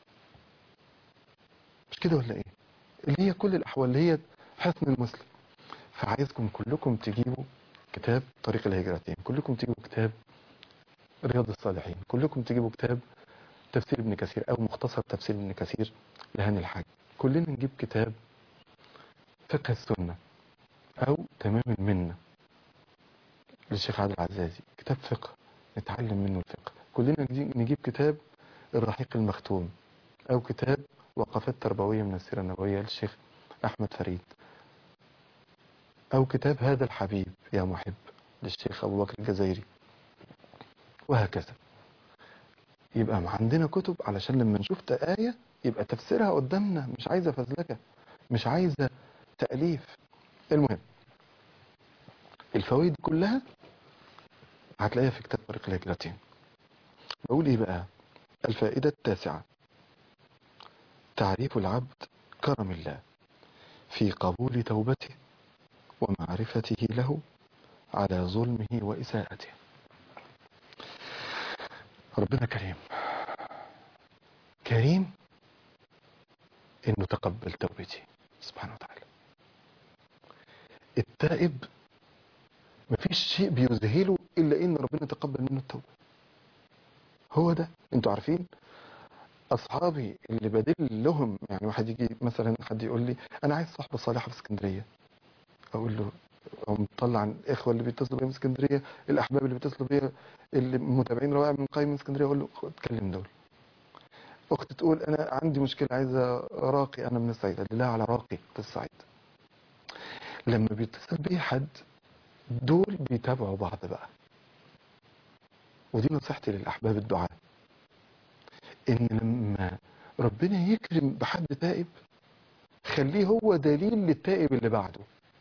[SPEAKER 2] مش كده ولا ايه اللي هي كل الاحوال اللي هي حسن المسلم فعايزكم كلكم تجيبوا كتاب طريق الهجرتين كلكم تجيبوا كتاب رياض الصالحين كلكم تجيبوا كتاب تفسير ابن كثير او مختصر تفسير ابن كثير لهاني الحاج كلنا نجيب كتاب فقه السنة او تمام المنة للشيخ عادل العزازي كتاب فقه نتعلم منه الفقه كلنا نجي- نجيب كتاب الرحيق المختوم او كتاب وقفات تربوية من السيرة النبوية للشيخ احمد فريد او كتاب هذا الحبيب يا محب للشيخ ابو بكر الجزائري وهكذا يبقى ما عندنا كتب علشان لما نشوف آية يبقى تفسيرها قدامنا مش عايزة فزلكة مش عايزة تأليف المهم الفوائد كلها هتلاقيها في كتاب طريق الهجرتين بقول ايه بقى الفائدة التاسعة تعريف العبد كرم الله في قبول توبته ومعرفته له على ظلمه وإساءته ربنا كريم كريم انه تقبل توبتي سبحانه وتعالى التائب مفيش شيء بيذهله الا ان ربنا تقبل منه التوبه هو ده انتوا عارفين اصحابي اللي بدل لهم يعني واحد يجي مثلا حد يقول لي انا عايز صاحبه صالحه في اسكندريه اقول له او مطلع الاخوه اللي بيتصلوا بيا من اسكندريه الاحباب اللي بيتصلوا بيا اللي متابعين روائع من قائمه من اسكندريه اقول له خد اتكلم دول اخت تقول انا عندي مشكله عايزه راقي انا من الصعيد أقول لها على راقي في الصعيد لما بيتصل بي حد دول بيتابعوا بعض بقى ودي نصيحتي للاحباب الدعاء ان لما ربنا يكرم بحد تائب خليه هو دليل للتائب اللي بعده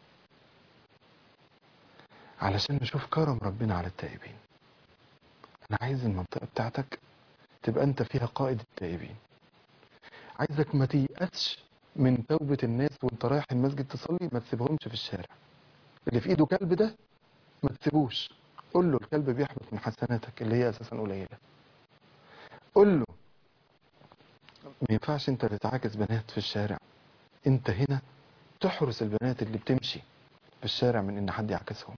[SPEAKER 2] علشان نشوف كرم ربنا على التائبين انا عايز المنطقة بتاعتك تبقى انت فيها قائد التائبين عايزك ما تيأسش من توبة الناس وانت رايح المسجد تصلي ما تسيبهمش في الشارع اللي في ايده كلب ده ما تسيبوش قول له الكلب بيحبط من حسناتك اللي هي اساسا قليلة قول له ما ينفعش انت تتعاكس بنات في الشارع انت هنا تحرس البنات اللي بتمشي في الشارع من ان حد يعكسهم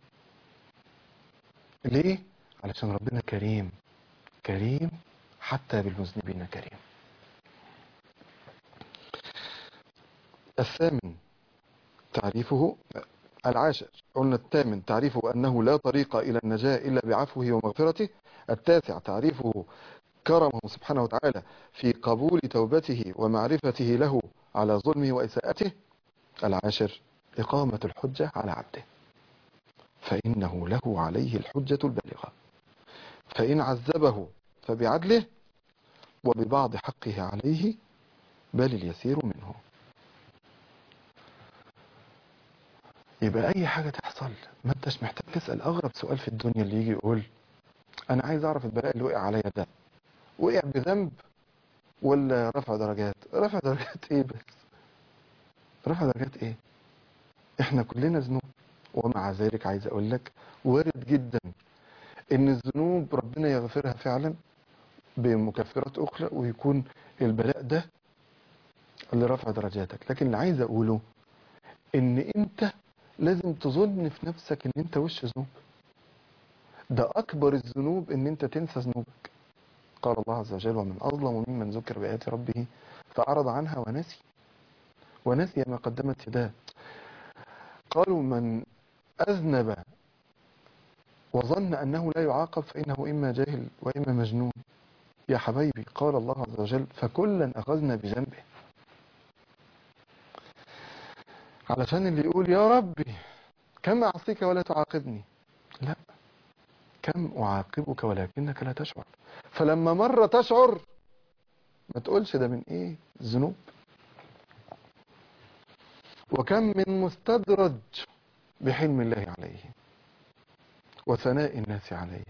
[SPEAKER 2] ليه علشان ربنا كريم كريم حتى بالمذنبين كريم الثامن تعريفه العاشر قلنا الثامن تعريفه أنه لا طريق إلى النجاة إلا بعفوه ومغفرته التاسع تعريفه كرمه سبحانه وتعالى في قبول توبته ومعرفته له على ظلمه وإساءته العاشر إقامة الحجة على عبده فإنه له عليه الحجة البالغة فإن عذبه فبعدله وببعض حقه عليه بل اليسير منه يبقى أي حاجة تحصل ما انتش محتاج تسأل أغرب سؤال في الدنيا اللي يجي يقول أنا عايز أعرف البلاء اللي وقع عليا ده وقع بذنب ولا رفع درجات رفع درجات إيه بس رفع درجات إيه إحنا كلنا ذنوب ومع ذلك عايز أقول لك وارد جدا إن الذنوب ربنا يغفرها فعلا بمكفرات أخرى ويكون البلاء ده اللي رفع درجاتك لكن اللي عايز أقوله إن أنت لازم تظن في نفسك إن أنت وش ذنوب ده أكبر الذنوب إن أنت تنسى ذنوبك قال الله عز وجل ومن أظلم ممن ذكر بآيات ربه فأعرض عنها ونسي ونسي ما قدمت يداه قالوا من أذنب وظن أنه لا يعاقب فإنه إما جاهل وإما مجنون يا حبايبي قال الله عز وجل فكلا أخذنا بذنبه علشان اللي يقول يا ربي كم أعصيك ولا تعاقبني لا كم أعاقبك ولكنك لا تشعر فلما مرة تشعر ما تقولش ده من إيه الذنوب وكم من مستدرج بحلم الله عليه وثناء الناس عليه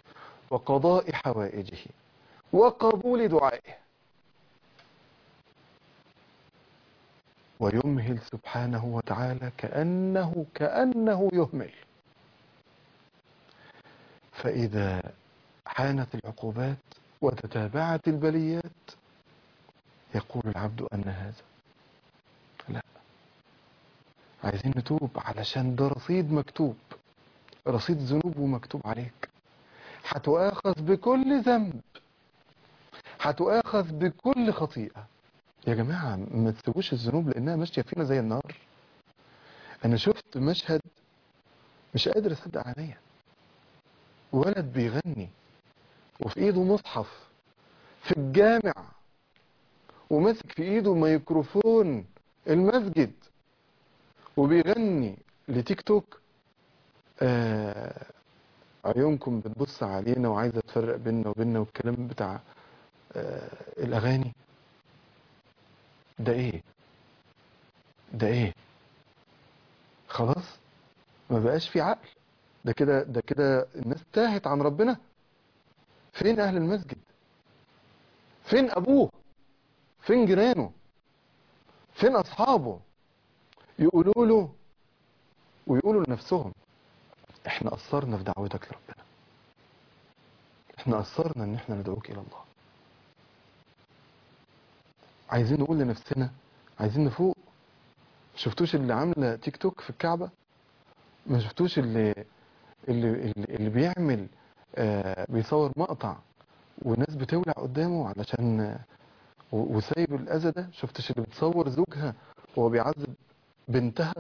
[SPEAKER 2] وقضاء حوائجه وقبول دعائه ويمهل سبحانه وتعالى كأنه كأنه يهمل فإذا حانت العقوبات وتتابعت البليات يقول العبد أن هذا لا عايزين نتوب علشان ده رصيد مكتوب رصيد ذنوب ومكتوب عليك هتؤاخذ بكل ذنب هتؤاخذ بكل خطيئة يا جماعة ما تسيبوش الذنوب لأنها ماشية فينا زي النار أنا شفت مشهد مش قادر أصدق عليا ولد بيغني وفي إيده مصحف في الجامع وماسك في إيده ميكروفون المسجد وبيغني لتيك توك آه عيونكم بتبص علينا وعايزة تفرق بيننا وبيننا والكلام بتاع آه الأغاني ده ايه ده ايه خلاص ما بقاش في عقل ده كده ده كده الناس تاهت عن ربنا فين اهل المسجد فين ابوه فين جيرانه فين اصحابه يقولوا له ويقولوا لنفسهم احنا قصرنا في دعوتك لربنا احنا قصرنا ان احنا ندعوك الى الله عايزين نقول لنفسنا عايزين نفوق شفتوش اللي عامله تيك توك في الكعبه ما شفتوش اللي اللي اللي, اللي بيعمل آه بيصور مقطع والناس بتولع قدامه علشان آه و- وسايب الاذى ده شفتش اللي بتصور زوجها وهو بيعذب بنتها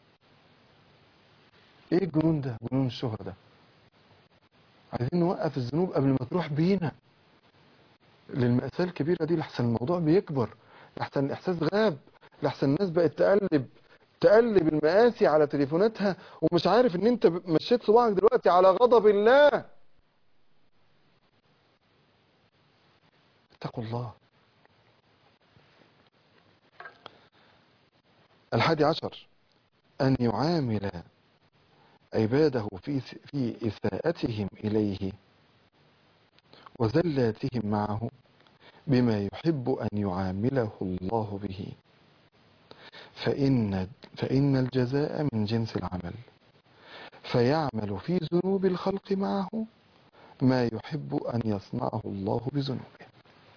[SPEAKER 2] ايه الجنون ده جنون الشهرة ده عايزين نوقف الذنوب قبل ما تروح بينا للمأساة الكبيرة دي لحسن الموضوع بيكبر لحسن الإحساس غاب لحسن الناس بقت تقلب تقلب المآسي على تليفوناتها ومش عارف ان انت مشيت صباعك دلوقتي على غضب الله اتقوا الله الحادي عشر أن يعامل عباده في في إساءتهم إليه وزلاتهم معه بما يحب أن يعامله الله به فإن فإن الجزاء من جنس العمل فيعمل في ذنوب الخلق معه ما يحب أن يصنعه الله بذنوبه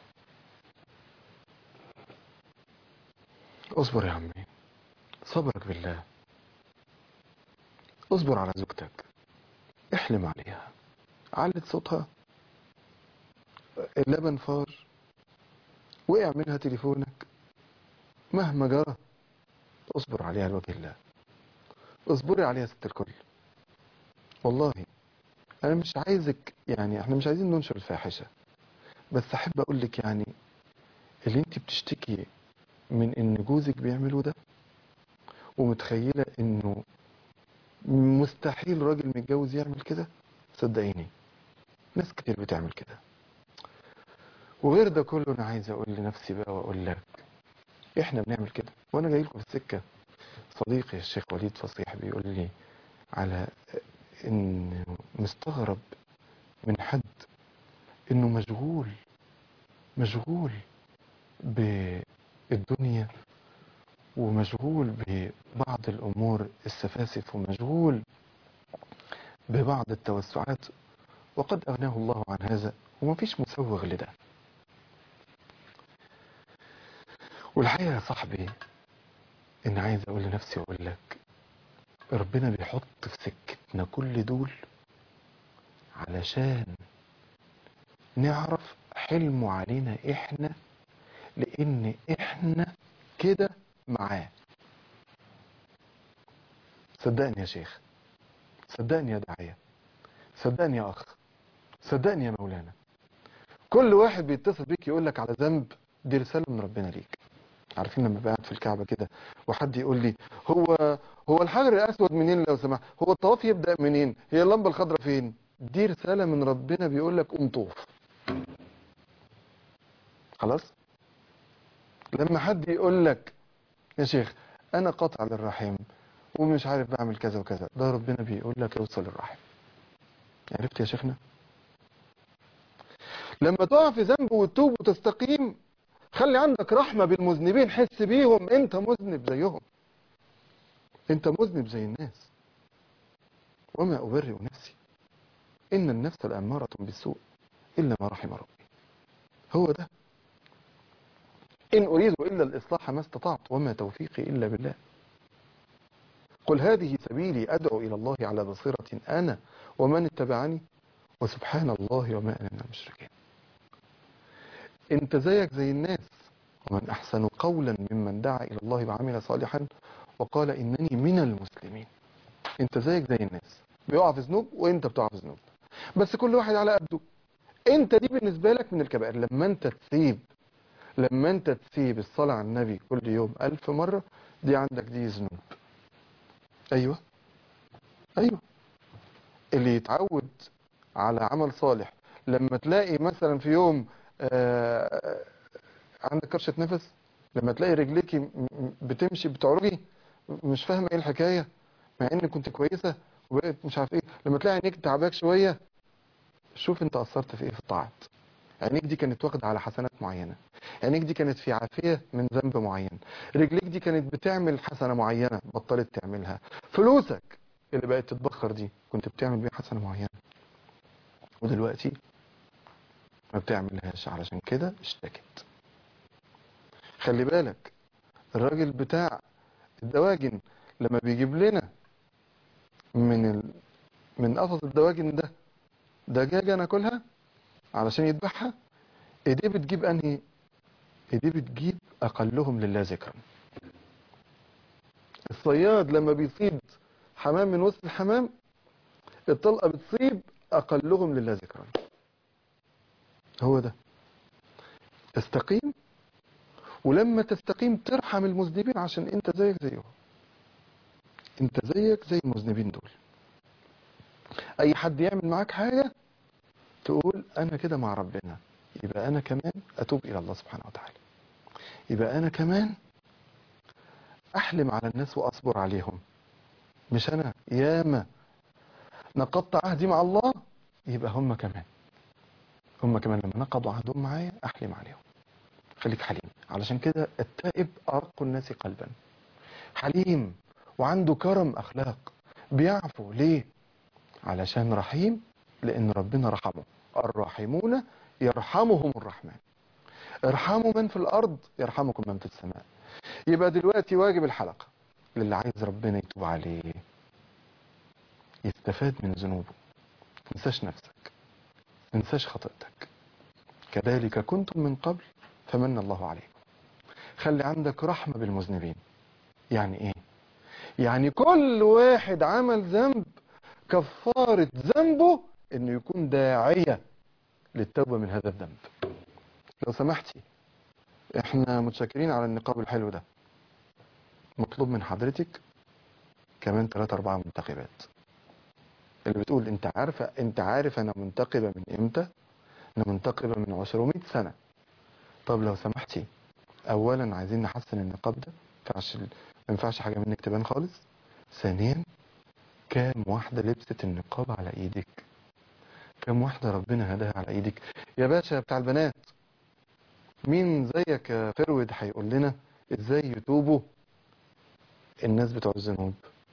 [SPEAKER 2] اصبر يا عمي صبرك بالله اصبر على زوجتك احلم عليها علت صوتها اللبن فار وقع منها تليفونك مهما جرى اصبر عليها لوجه الله اصبري عليها ست الكل والله انا مش عايزك يعني احنا مش عايزين ننشر الفاحشة بس احب اقول لك يعني اللي انت بتشتكي من ان جوزك بيعمله ده ومتخيلة انه مستحيل راجل متجوز يعمل كده صدقيني ناس كتير بتعمل كده وغير ده كله انا عايز اقول لنفسي بقى واقول لك احنا بنعمل كده وانا جاي لكم في السكه صديقي الشيخ وليد فصيح بيقول لي على ان مستغرب من حد انه مشغول مشغول بالدنيا ومشغول ببعض الامور السفاسف ومشغول ببعض التوسعات وقد اغناه الله عن هذا ومفيش مسوغ لده والحقيقة يا صاحبي ان عايز اقول لنفسي واقول لك ربنا بيحط في سكتنا كل دول علشان نعرف حلمه علينا احنا لان احنا كده معاه صدقني يا شيخ صدقني يا داعية صدقني يا اخ صدقني يا مولانا كل واحد بيتصل بيك يقول لك على ذنب دي رسالة من ربنا ليك عارفين لما بقعد في الكعبة كده وحد يقول لي هو هو الحجر الأسود منين لو سمحت هو الطواف يبدأ منين هي اللمبة الخضراء فين دي رسالة من ربنا بيقول لك قوم طوف خلاص لما حد يقول لك يا شيخ أنا قاطع للرحم ومش عارف بعمل كذا وكذا ده ربنا بيقول لك اوصل الرحم عرفت يا شيخنا لما تقع في ذنب وتتوب وتستقيم خلي عندك رحمة بالمذنبين حس بيهم انت مذنب زيهم انت مذنب زي الناس وما أبرئ نفسي إن النفس الأمارة بالسوء إلا ما رحم ربي هو ده إن أريد إلا الإصلاح ما استطعت وما توفيقي إلا بالله قل هذه سبيلي أدعو إلى الله على بصيرة أنا ومن اتبعني وسبحان الله وما أنا من المشركين انت زيك زي الناس ومن أحسن قولا ممن دعا إلى الله وعمل صالحا وقال إنني من المسلمين انت زيك زي الناس بيقع في ذنوب وانت بتقع في ذنوب بس كل واحد على قده انت دي بالنسبة لك من الكبائر لما انت تسيب لما انت تسيب الصلاة على النبي كل يوم ألف مرة دي عندك دي ذنوب ايوه ايوه اللي يتعود على عمل صالح لما تلاقي مثلا في يوم آه عندك كرشة نفس لما تلاقي رجليكي م- م- بتمشي بتعرجي مش فاهمه ايه الحكايه مع ان كنت كويسه وبقيت مش عارف ايه لما تلاقي عينيك تعباك شويه شوف انت قصرت في ايه في الطاعات عينيك دي كانت واخده على حسنات معينه عينيك دي كانت في عافيه من ذنب معين رجليك دي كانت بتعمل حسنه معينه بطلت تعملها فلوسك اللي بقت تتبخر دي كنت بتعمل بيها حسنه معينه ودلوقتي ما بتعملهاش علشان كده اشتكت خلي بالك الراجل بتاع الدواجن لما بيجيب لنا من ال... من قفص الدواجن ده دجاجة ناكلها علشان يذبحها ايديه بتجيب انهي ايديه بتجيب اقلهم لله ذكرا الصياد لما بيصيد حمام من وسط الحمام الطلقة بتصيب اقلهم لله ذكرا هو ده استقيم ولما تستقيم ترحم المذنبين عشان انت زيك زيهم انت زيك زي المذنبين دول اي حد يعمل معاك حاجة تقول انا كده مع ربنا يبقى انا كمان اتوب الى الله سبحانه وتعالى يبقى انا كمان احلم على الناس واصبر عليهم مش انا ياما نقضت عهدي مع الله يبقى هم كمان هم كمان لما نقضوا عهدهم معايا احلم عليهم خليك حليم علشان كده التائب ارق الناس قلبا حليم وعنده كرم اخلاق بيعفو ليه علشان رحيم لان ربنا رحمه الراحمون يرحمهم الرحمن ارحموا من في الارض يرحمكم من في السماء يبقى دلوقتي واجب الحلقة للي عايز ربنا يتوب عليه يستفاد من ذنوبه تنساش نفسك تنساش خطأتك كذلك كنتم من قبل فمن الله عليكم خلي عندك رحمة بالمذنبين يعني ايه يعني كل واحد عمل ذنب كفارة ذنبه انه يكون داعية للتوبة من هذا الذنب لو سمحتي احنا متشكرين على النقاب الحلو ده مطلوب من حضرتك كمان 3 4 منتقبات اللي بتقول انت عارفه انت عارف انا منتقبه من امتى انا منتقبه من 200 سنه طب لو سمحتي اولا عايزين نحسن النقاب ده ما ينفعش ما ينفعش حاجه منك تبان خالص ثانيا كام واحده لبست النقاب على ايدك كام واحده ربنا هداها على ايدك يا باشا بتاع البنات مين زيك يا فرود هيقول لنا ازاي يتوبوا الناس بتوع الذنوب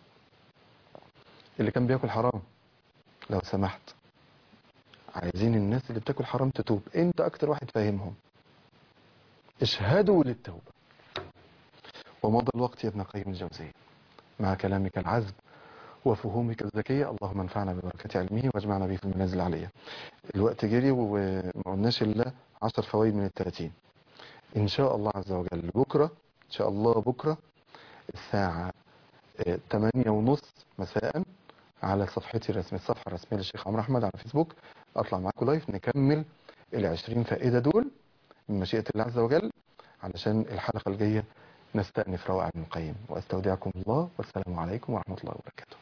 [SPEAKER 2] اللي كان بياكل حرام لو سمحت عايزين الناس اللي بتاكل حرام تتوب انت اكتر واحد فاهمهم اشهدوا للتوبة ومضى الوقت يا ابن قيم الجوزية مع كلامك العذب وفهومك الذكية اللهم انفعنا ببركة علمه واجمعنا به في المنازل العليا الوقت جري وما قلناش الا 10 فوائد من الثلاثين ان شاء الله عز وجل بكرة ان شاء الله بكرة الساعة 8 ونص مساء على صفحتي الرسمية الصفحة الرسمية للشيخ عمرو أحمد على فيسبوك أطلع معاكم لايف نكمل العشرين فائدة دول من مشيئة الله عز وجل علشان الحلقة الجاية نستأنف روائع ابن القيم وأستودعكم الله والسلام عليكم ورحمة الله وبركاته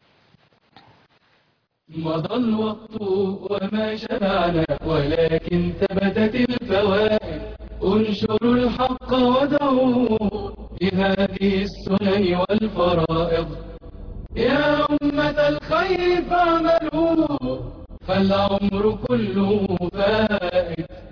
[SPEAKER 1] مضى الوقت وما شبعنا ولكن ثبتت الفوائد انشروا الحق ودعوا بهذه السنن والفرائض يا أمة الخير فاعملوا فالعمر كله فائت